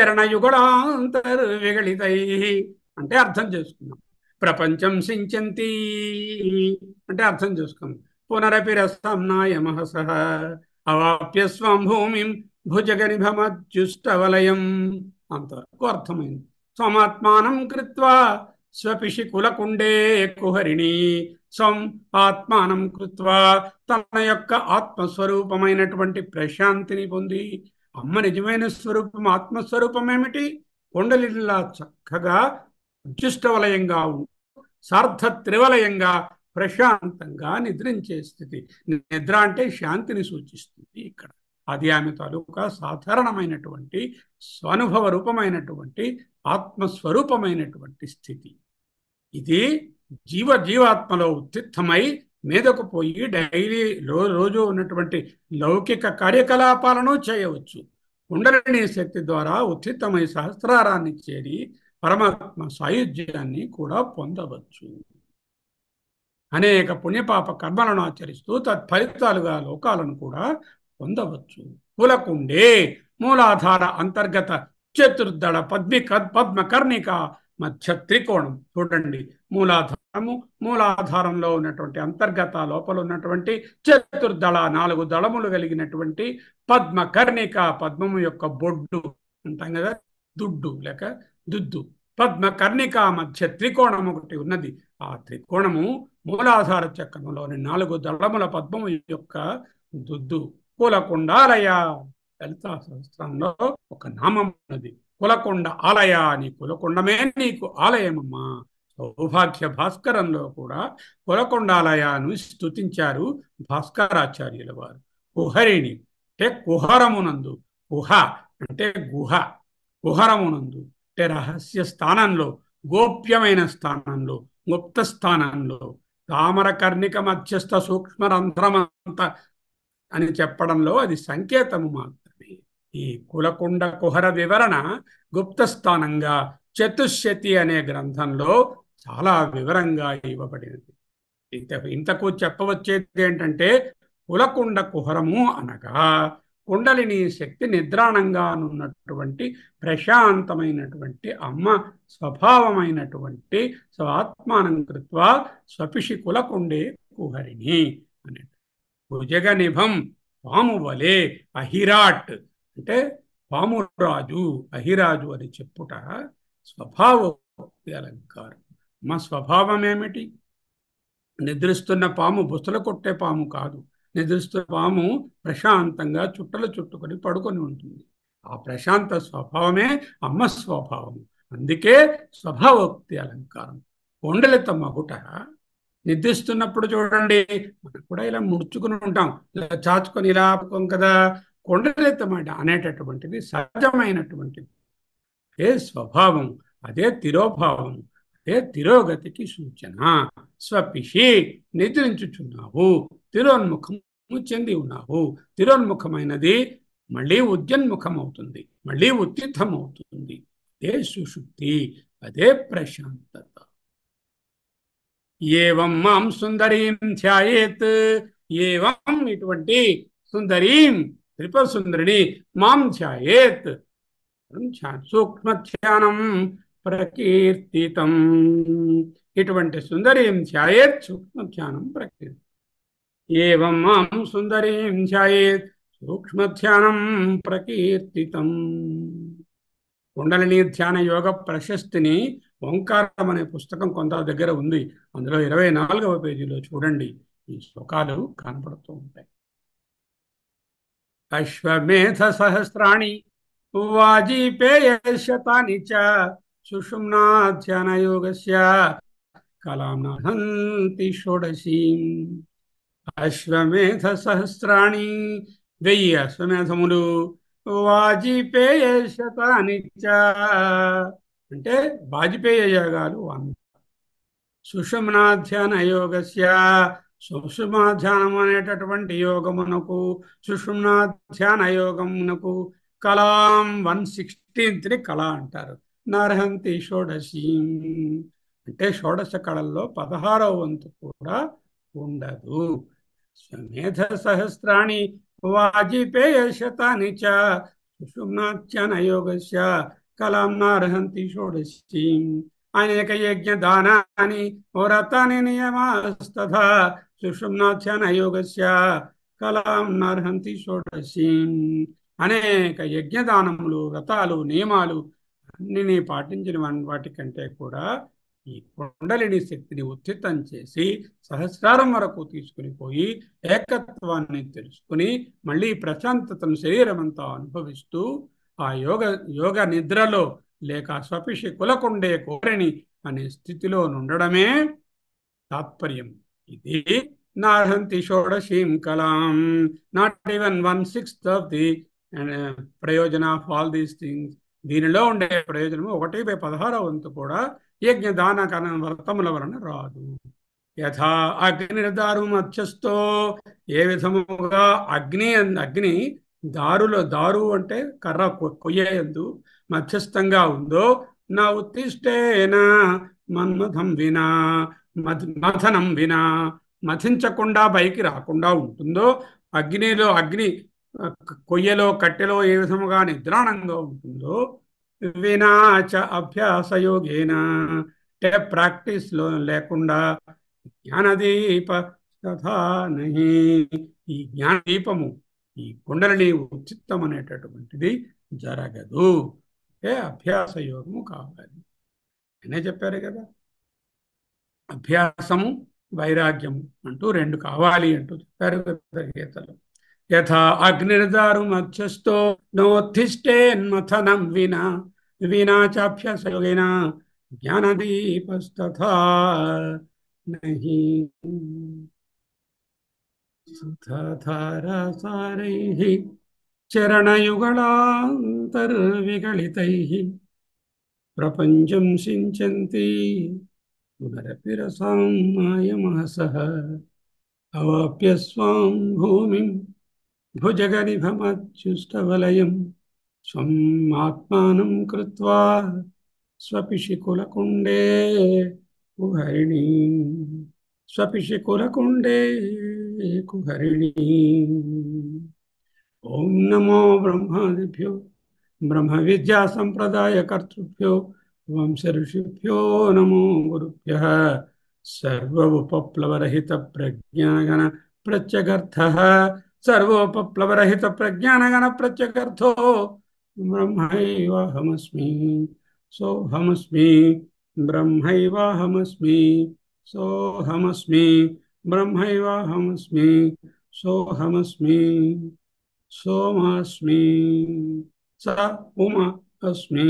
A: చరణయుగళాంతర్విగళితై అంటే అర్థం చేసుకున్నాం ప్రపంచం సించంతి అంటే అర్థం చేసుకున్నాం పునరపి రస్తాంనాయమహ సహ అవాప్య స్వం భూమిం భుజగనిభమత్యుష్టవలయం అంతవరకు అర్థమైంది స్వమాత్మానం కృత్వా స్వపిషి కులకుండే కుహరిణి స్వం ఆత్మానం కృత్వా తన యొక్క ఆత్మస్వరూపమైనటువంటి ప్రశాంతిని పొంది అమ్మ నిజమైన స్వరూపం ఆత్మస్వరూపం ఏమిటి కొండలిలా చక్కగా ఉచ్చిష్టవలయంగా ఉంటూ సార్థ త్రివలయంగా ప్రశాంతంగా నిద్రించే స్థితి నిద్ర అంటే శాంతిని సూచిస్తుంది ఇక్కడ అది ఆమె తాలూకా సాధారణమైనటువంటి స్వానుభవ రూపమైనటువంటి ఆత్మస్వరూపమైనటువంటి స్థితి ఇది జీవ జీవాత్మలో ఉత్తిత్తమై మీదకు పోయి డైలీ రోజు ఉన్నటువంటి లౌకిక కార్యకలాపాలను చేయవచ్చు కుండలిని శక్తి ద్వారా ఉత్తిత్తమై సహస్రారాన్ని చేరి పరమాత్మ సాయుధ్యాన్ని కూడా పొందవచ్చు అనేక పుణ్యపాప కర్మలను ఆచరిస్తూ తత్ఫలితాలుగా లోకాలను కూడా పొందవచ్చు కులకుండే మూలాధార అంతర్గత చతుర్దళ పద్మి పద్మకర్ణిక మధ్య త్రికోణం చూడండి మూలాధారము మూలాధారంలో ఉన్నటువంటి అంతర్గత లోపల ఉన్నటువంటి చతుర్దళ నాలుగు దళములు కలిగినటువంటి పద్మకర్ణిక పద్మము యొక్క బొడ్డు అంటాం కదా దుడ్డు లేక దుద్దు పద్మ కర్ణిక మధ్య త్రికోణం ఒకటి ఉన్నది ఆ త్రికోణము మూలాధార చక్రంలోని నాలుగు దళముల పద్మము యొక్క దుద్దు కులకుండాలయ లలితా సహస్రంలో ఒక నామం ఉన్నది కులకొండ ఆలయ అని కులకొండమే నీకు ఆలయమమ్మా సౌభాగ్య భాస్కరంలో కూడా కులకొండాలయాన్ని స్తుతించారు భాస్కరాచార్యుల వారు కుహరిణి అంటే కుహరమునందు కుహ అంటే గుహ కుహరమునందు అంటే రహస్య స్థానంలో గోప్యమైన స్థానంలో గుప్త స్థానంలో తామర కర్ణిక మధ్యస్థ సూక్ష్మ రంధ్రమంత అని చెప్పడంలో అది సంకేతము మాత్రమే ఈ కులకుండ కుహర వివరణ గుప్త స్థానంగా చతుశ్శతి అనే గ్రంథంలో చాలా వివరంగా ఇవ్వబడినది ఇంత ఇంతకు చెప్పవచ్చేది ఏంటంటే కులకుండ కుహరము అనగా కుండలిని శక్తి నిద్రాణంగా ఉన్నటువంటి ప్రశాంతమైనటువంటి అమ్మ స్వభావమైనటువంటి స్వాత్మానం కృత్వ స్వపిషి కులకుండే కుహరిణి అనే భుజగ నిభం పాము వలె అహిరాట్ అంటే పాము రాజు అహిరాజు అని చెప్పుట స్వభావ అలంకారం మా స్వభావం ఏమిటి నిద్రిస్తున్న పాము బుసలు కొట్టే పాము కాదు నిద్రిస్తున్న పాము ప్రశాంతంగా చుట్టలు చుట్టుకొని పడుకొని ఉంటుంది ఆ ప్రశాంత స్వభావమే అమ్మ స్వభావం అందుకే స్వభావోక్తి అలంకారం కొండలిత మగుట నిద్రిస్తున్నప్పుడు చూడండి మనం కూడా ఇలా ముడుచుకుని ఉంటాం ఇలా చాచుకొని ఇలా ఆపుకోం కదా కొండలెత్తమాట అనేటటువంటిది సహజమైనటువంటిది అదే స్వభావం అదే తిరోభావం అదే తిరోగతికి సూచన స్వపిషి నిద్రించుచున్నావు తిరోన్ముఖము చెంది ఉన్నావు తిరోన్ముఖమైనది మళ్ళీ ఉద్యన్ముఖం అవుతుంది మళ్ళీ ఉత్తిథం అవుతుంది అదే సుషుప్తి అదే ప్రశాంతత ఏవం మాం సుందరీం ధ్యాయేత్ ఏవం ఇటువంటి సుందరీం త్రిపసుందరిని మాం ధ్యాయేత్ సూక్ష్మ ధ్యానం ప్రకీర్తితం ఇటువంటి సుందరీం ధ్యాయేత్ సూక్ష్మ ధ్యానం ప్రకీర్తి ఏవం మాం సుందరీం ధ్యాయేత్ సూక్ష్మ ధ్యానం ప్రకీర్తితం కుండలిని ధ్యాన యోగ ప్రశస్తిని ఓంకారం అనే పుస్తకం కొంత దగ్గర ఉంది అందులో ఇరవై నాలుగవ పేజీలో చూడండి ఈ శ్లోకాలు కనపడుతూ ఉంటాయి అశ్వమేధ సహస్రాణి వాజీపేయశతాని చ సుషుమ్నా ధ్యాన యోగస్య కలాంహంతి షోడశీం అశ్వమేధ సహస్రాణి వెయ్యి అశ్వమేధములు వాజిపేయశతాని అంటే వాజపేయ యోగాలు వంద సుషుమ్నాధ్యాన యోగస్య సుషుమాధ్యానం అనేటటువంటి యోగమునకు సుషుమ్నాధ్యాన యోగమునకు కలాం వన్ సిక్స్టీన్త్ని కళ అంటారు నరహంతి షోడశీ అంటే షోడశ కళల్లో పదహారవ వంతు కూడా ఉండదు స్వమేధ సహస్రాణి వాజిపేయ శతాని చ సుషుమ్నాధ్యాన యోగస్య కలాం నార్హంతి షోడశీ అనేక యజ్ఞ దానాని వ్రతాని నియమాస్తథా సుషుమ్నాధ్యాన యోగస్య కలాం నార్హంతి షోడశీ అనేక యజ్ఞదానములు వ్రతాలు నియమాలు అన్ని పాటించిన వాటికంటే కూడా ఈ కుండలిని శక్తిని ఉత్థితం చేసి సహస్రారం వరకు తీసుకుని పోయి ఏకత్వాన్ని తెలుసుకుని మళ్ళీ ప్రశాంతతను శరీరం అంతా అనుభవిస్తూ ఆ యోగ యోగ నిద్రలో లేక స్వపిషి కులకుండే కోరిని అనే స్థితిలో నుండడమే తాత్పర్యం ఇది నార్హంతి షోడశీం కలాం not even one sixth of the ప్రయోజన ఆఫ్ ఆల్ దీస్ థింగ్స్ దీనిలో ఉండే ప్రయోజనము ఒకటి బై పదహారవ వంతు కూడా యజ్ఞ దాన కన వ్రతముల వలన రాదు యథా అగ్ని దారు మధ్యస్థో ఏ విధముగా అగ్ని అగ్ని దారులో దారు అంటే కర్ర కొయ్యేందు మధ్యస్థంగా ఉందో నా ఉత్తిష్టేనా మన్మథం వినా మథ మథనం వినా మథించకుండా పైకి రాకుండా ఉంటుందో అగ్నిలో అగ్ని కొయ్యలో కట్టెలో ఏ విధముగా నిద్రాణంగా ఉంటుందో వినాచ అభ్యాసయోగేన అంటే ప్రాక్టీస్లో లేకుండా జ్ఞానదీప తథా నహి ఈ జ్ఞానదీపము ఈ కుండలిని ఉచితం అనేటటువంటిది జరగదు అంటే అభ్యాస యోగము కావాలి అనే చెప్పారు కదా అభ్యాసము వైరాగ్యము అంటూ రెండు కావాలి అంటూ చెప్పారు కదా గీతలో యథా అగ్నిర్దారు మధ్యస్థో నోత్తిష్టేన్మథనం వినా వినా చాభ్యాసయోగేన జ్ఞానదీపస్తథా నహి తథారసారైః చరణయుగళాంతర్విగళితైः ప్రపంచం సించంతి పునరపి రసాం మాయమహసः అవాప్య స్వాం భూమిం భుజగనిభమచ్యుష్టవలయం స్వం ఆత్మానం కృత్వా స్వపిషి కులకుండే కుహరిణీ స్వపిషి కులకుండే కుహరిణీ ఓం నమో బ్రహ్మాదిభ్యో బ్రహ్మ విద్యా సంప్రదాయ కర్తృభ్యో వంశ ఋషిభ్యో నమో గురుభ్య సర్వోపప్లవరహిత ప్రజ్ఞాగణ ప్రత్యగర్థ సర్వోపప్లవరహిత ప్రజ్ఞానగణ ప్రత్యగర్థో బ్రహ్మైవాహమస్మి సోహమస్మి బ్రహ్మైవాహమస్మి సోహమస్మి బ్రహ్మైవాహమస్మి సోహమస్మి సోమాస్మి స ఉమ అస్మి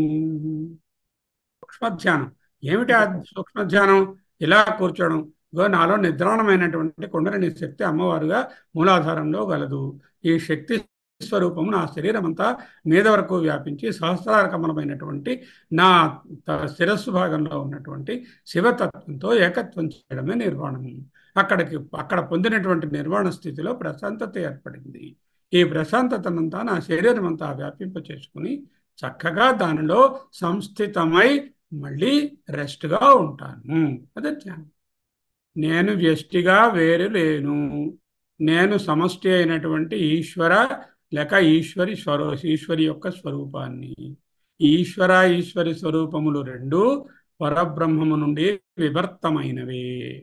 A: సూక్ష్మధ్యానం ఏమిటి ఆ సూక్ష్మధ్యానం ఇలా కూర్చోవడం ఇగో నాలో నిద్రాణమైనటువంటి కుండలిని శక్తి అమ్మవారుగా మూలాధారంలో గలదు ఈ శక్తి స్వరూపము నా శరీరం అంతా మీద వరకు వ్యాపించి సహస్రారకమనమైనటువంటి నా త- శిరస్సు భాగంలో ఉన్నటువంటి శివతత్వంతో ఏకత్వం చేయడమే నిర్వాణం అక్కడికి అక్కడ పొందినటువంటి నిర్వాణ స్థితిలో ప్రశాంతత ఏర్పడింది ఈ ప్రశాంతతనంతా నా శరీరం అంతా వ్యాపింప చేసుకుని చక్కగా దానిలో సంస్థితమై మళ్ళీ రెస్ట్గా ఉంటాను అదే ధ్యానం నేను వ్యష్టిగా వేరు లేను నేను సమష్టి అయినటువంటి ఈశ్వర లేక ఈశ్వరి స్వరూ ఈశ్వరి యొక్క స్వరూపాన్ని ఈశ్వర ఈశ్వరి స్వరూపములు రెండు పరబ్రహ్మము నుండి విభర్తమైనవే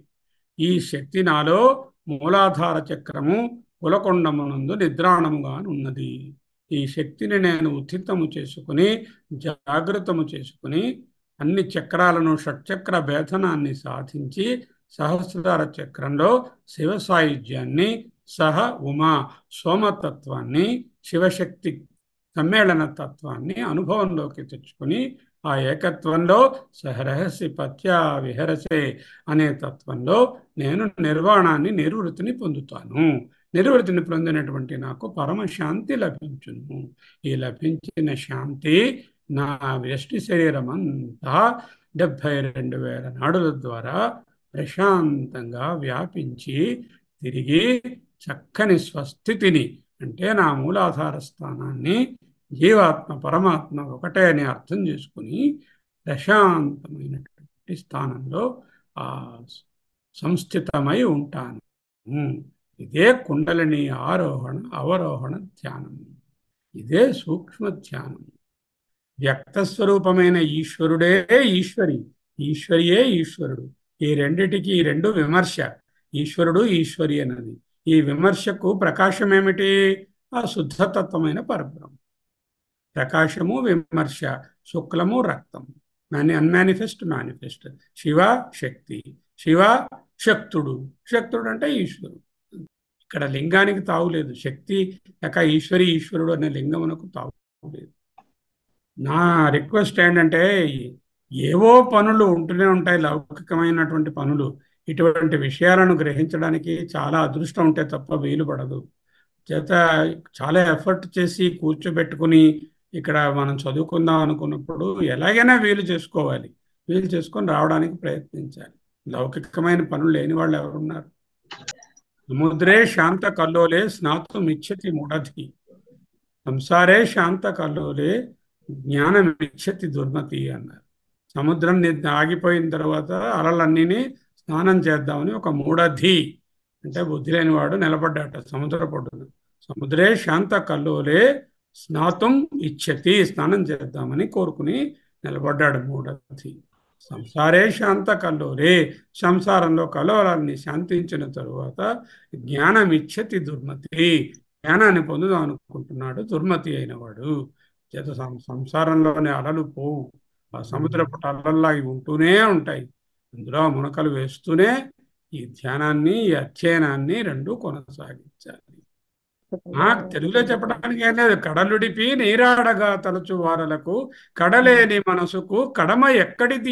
A: ఈ శక్తి నాలో మూలాధార చక్రము కులకొండమునందు నిద్రాణముగానున్నది ఈ శక్తిని నేను ఉత్థితము చేసుకుని జాగృతము చేసుకుని అన్ని చక్రాలను షట్చక్ర భేదనాన్ని సాధించి సహస్రార చక్రంలో శివ సాయుధ్యాన్ని సహ ఉమా సోమతత్వాన్ని శివశక్తి సమ్మేళన తత్వాన్ని అనుభవంలోకి తెచ్చుకుని ఆ ఏకత్వంలో సహరహసి పత్యా విహరసే అనే తత్వంలో నేను నిర్వాణాన్ని నిర్వృతిని పొందుతాను నిర్వృతిని పొందినటువంటి నాకు పరమశాంతి లభించును ఈ లభించిన శాంతి నా వ్యష్టి శరీరం అంతా డెబ్భై రెండు వేల నాడుల ద్వారా ప్రశాంతంగా వ్యాపించి తిరిగి చక్కని స్వస్థితిని అంటే నా మూలాధార స్థానాన్ని జీవాత్మ పరమాత్మ ఒకటే అని అర్థం చేసుకుని ప్రశాంతమైనటువంటి స్థానంలో ఆ సంస్థితమై ఉంటాను ఇదే కుండలిని ఆరోహణ అవరోహణ ధ్యానం ఇదే సూక్ష్మ ధ్యానం వ్యక్తస్వరూపమైన ఈశ్వరుడే ఈశ్వరి ఈశ్వరియే ఈశ్వరుడు ఈ రెండిటికి ఈ రెండు విమర్శ ఈశ్వరుడు ఈశ్వరి అన్నది ఈ విమర్శకు ప్రకాశం ఏమిటి ఆ శుద్ధతత్వమైన పరబ్రహ్మ ప్రకాశము విమర్శ శుక్లము రక్తము mani unmanifest manifest Shiva Shakti Shiva శక్తుడు శక్తుడు అంటే ఈశ్వరుడు ఇక్కడ లింగానికి తావులేదు శక్తి లేక ఈశ్వరి ఈశ్వరుడు అనే లింగమునకు తావులేదు నా రిక్వెస్ట్ ఏంటంటే ఏవో పనులు ఉంటూనే ఉంటాయి లౌకికమైనటువంటి పనులు ఇటువంటి విషయాలను గ్రహించడానికి చాలా అదృష్టం ఉంటే తప్ప వీలు పడదు చేత చాలా ఎఫర్ట్ చేసి కూర్చోబెట్టుకుని ఇక్కడ మనం చదువుకుందాం అనుకున్నప్పుడు ఎలాగైనా వీలు చేసుకోవాలి వీలు చేసుకొని రావడానికి ప్రయత్నించాలి లౌకికమైన పనులు లేని వాళ్ళు ఎవరున్నారు సముద్రే శాంత కల్లోలే స్నాతం ఇచ్చతి మూఢధి సంసారే శాంత కల్లోలే జ్ఞానం ఇచ్చతి దుర్మతి అన్నారు సముద్రం ఆగిపోయిన తర్వాత అలలన్నీని స్నానం చేద్దామని ఒక మూఢధి అంటే బుద్ధి లేనివాడు నిలబడ్డాట సముద్ర పొడ్డున సముద్రే శాంత కల్లోలే స్నాతం ఇచ్చతి స్నానం చేద్దామని కోరుకుని నిలబడ్డాడు మూఢధి సంసారే శాంత కల్లోలే సంసారంలో కలోలాన్ని శాంతించిన తరువాత జ్ఞానం ఇచ్చతి దుర్మతి జ్ఞానాన్ని పొందుదాం అనుకుంటున్నాడు దుర్మతి అయినవాడు చేత సంసారంలోనే అలలు పోవు ఆ సముద్రపు అలల్లాగి ఉంటూనే ఉంటాయి అందులో మునకలు వేస్తూనే ఈ ధ్యానాన్ని ఈ అధ్యయనాన్ని రెండు కొనసాగించాలి నాకు తెలుగులో చెప్పడానికి ఏం లేదు కడలుడిపి నీరాడగా తలుచు వారలకు కడలేని మనసుకు కడమ ఎక్కడిది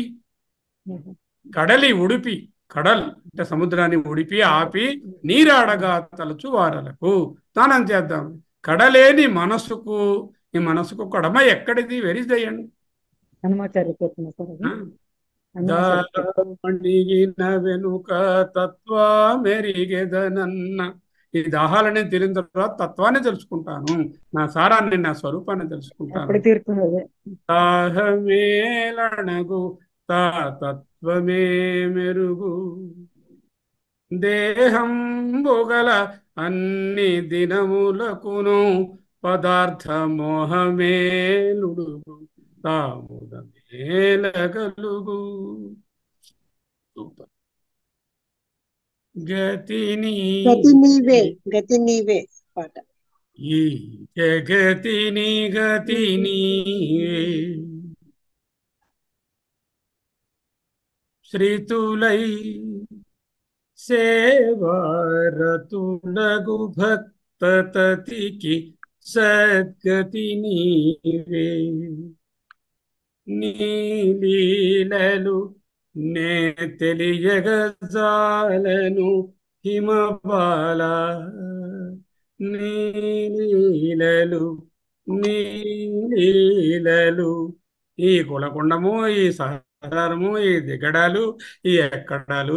A: కడలి ఉడిపి కడల్ అంటే సముద్రాన్ని ఉడిపి ఆపి నీరాడగా తలుచు వారలకు స్నానం చేద్దాం కడలేని మనసుకు ఈ మనసుకు కడమ ఎక్కడిది వెరిదయండి
B: హనుమాచార్య కీర్తన సార్ అది హనుమాచార్య కీర్తన.
A: దాహమణిగిన వెనుక తత్వమెరిగెదనన్న ఈ దాహాలని తెలియని తర్వాత తత్వాన్ని తెలుసుకుంటాను నా సారాన్ని నా స్వరూపాన్ని తెలుసుకుంటాను
B: అప్పుడు తీరుతుంది అదే
A: దాహమేలనగు తా తత్వమే మెరుగు దేహం బొగల అన్ని దినములకును పదార్థ మోహమేలుడుగు తాముదమేలగలుగు సూపర్ గతిని
C: గతి నీవే గతి నీవే పాట
A: ఈ జగతిని గతి నీవే శ్రీతులై సేవారతులగు భక్తతతికి సద్గతి నీవే నీలీలలు నే తెలియగజాలను హిమబాల నీలీలలు నీలీలలు ఈ కులకుండము ఈ సహరము ఈ దిగడాలు ఈ ఎక్కడాలు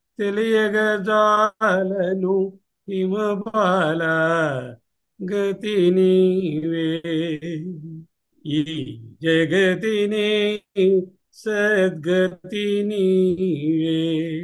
A: తెలియగజాలను హిమబాల గతి నీవే ఈ జగతిని సద్గతి నీవే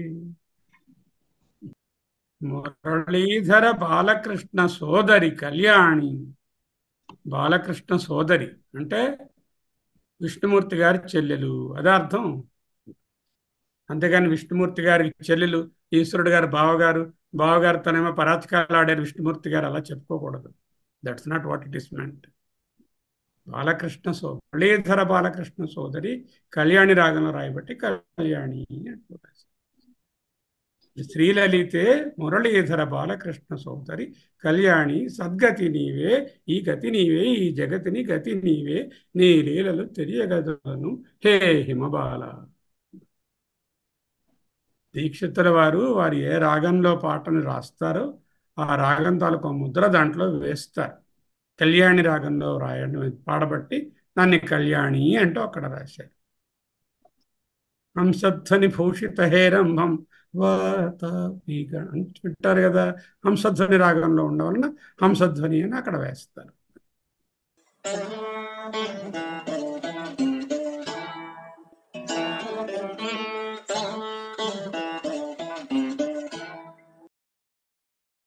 A: మురళీధర బాలకృష్ణ సోదరి కళ్యాణి బాలకృష్ణ సోదరి అంటే విష్ణుమూర్తి గారి చెల్లెలు అదే అర్థం అంతేగాని విష్ణుమూర్తి గారి చెల్లెలు ఈశ్వరుడు గారు బావగారు బావగారు తనేమో పరాచకాలు ఆడారు విష్ణుమూర్తి గారు అలా చెప్పుకోకూడదు that's not what it is meant Balakrishna so Muralidhara Balakrishna సోదరి కళ్యాణి రాగంలో రాయబట్టి కళ్యాణి అంటున్నారు శ్రీలలితే మురళీధర బాలకృష్ణ సోదరి కళ్యాణి సద్గతి నీవే ఈ గతి నీవే ఈ జగతిని గతి నీవే నీ లీలలు తెలియగలను హే హిమబాల దీక్షితుల వారు వారు ఏ రాగంలో పాటను రాస్తారో ఆ రాగం తాలూకు ముద్ర దాంట్లో వేస్తారు కళ్యాణి రాగంలో రాయడం పాడబట్టి దాన్ని కళ్యాణి అంటూ అక్కడ రాశారు హంసధ్వని భూషిత హేరంభం వాతాపీగ అని పెట్టారు కదా హంసధ్వని రాగంలో ఉండవలన హంసధ్వని అని అక్కడ వేస్తారు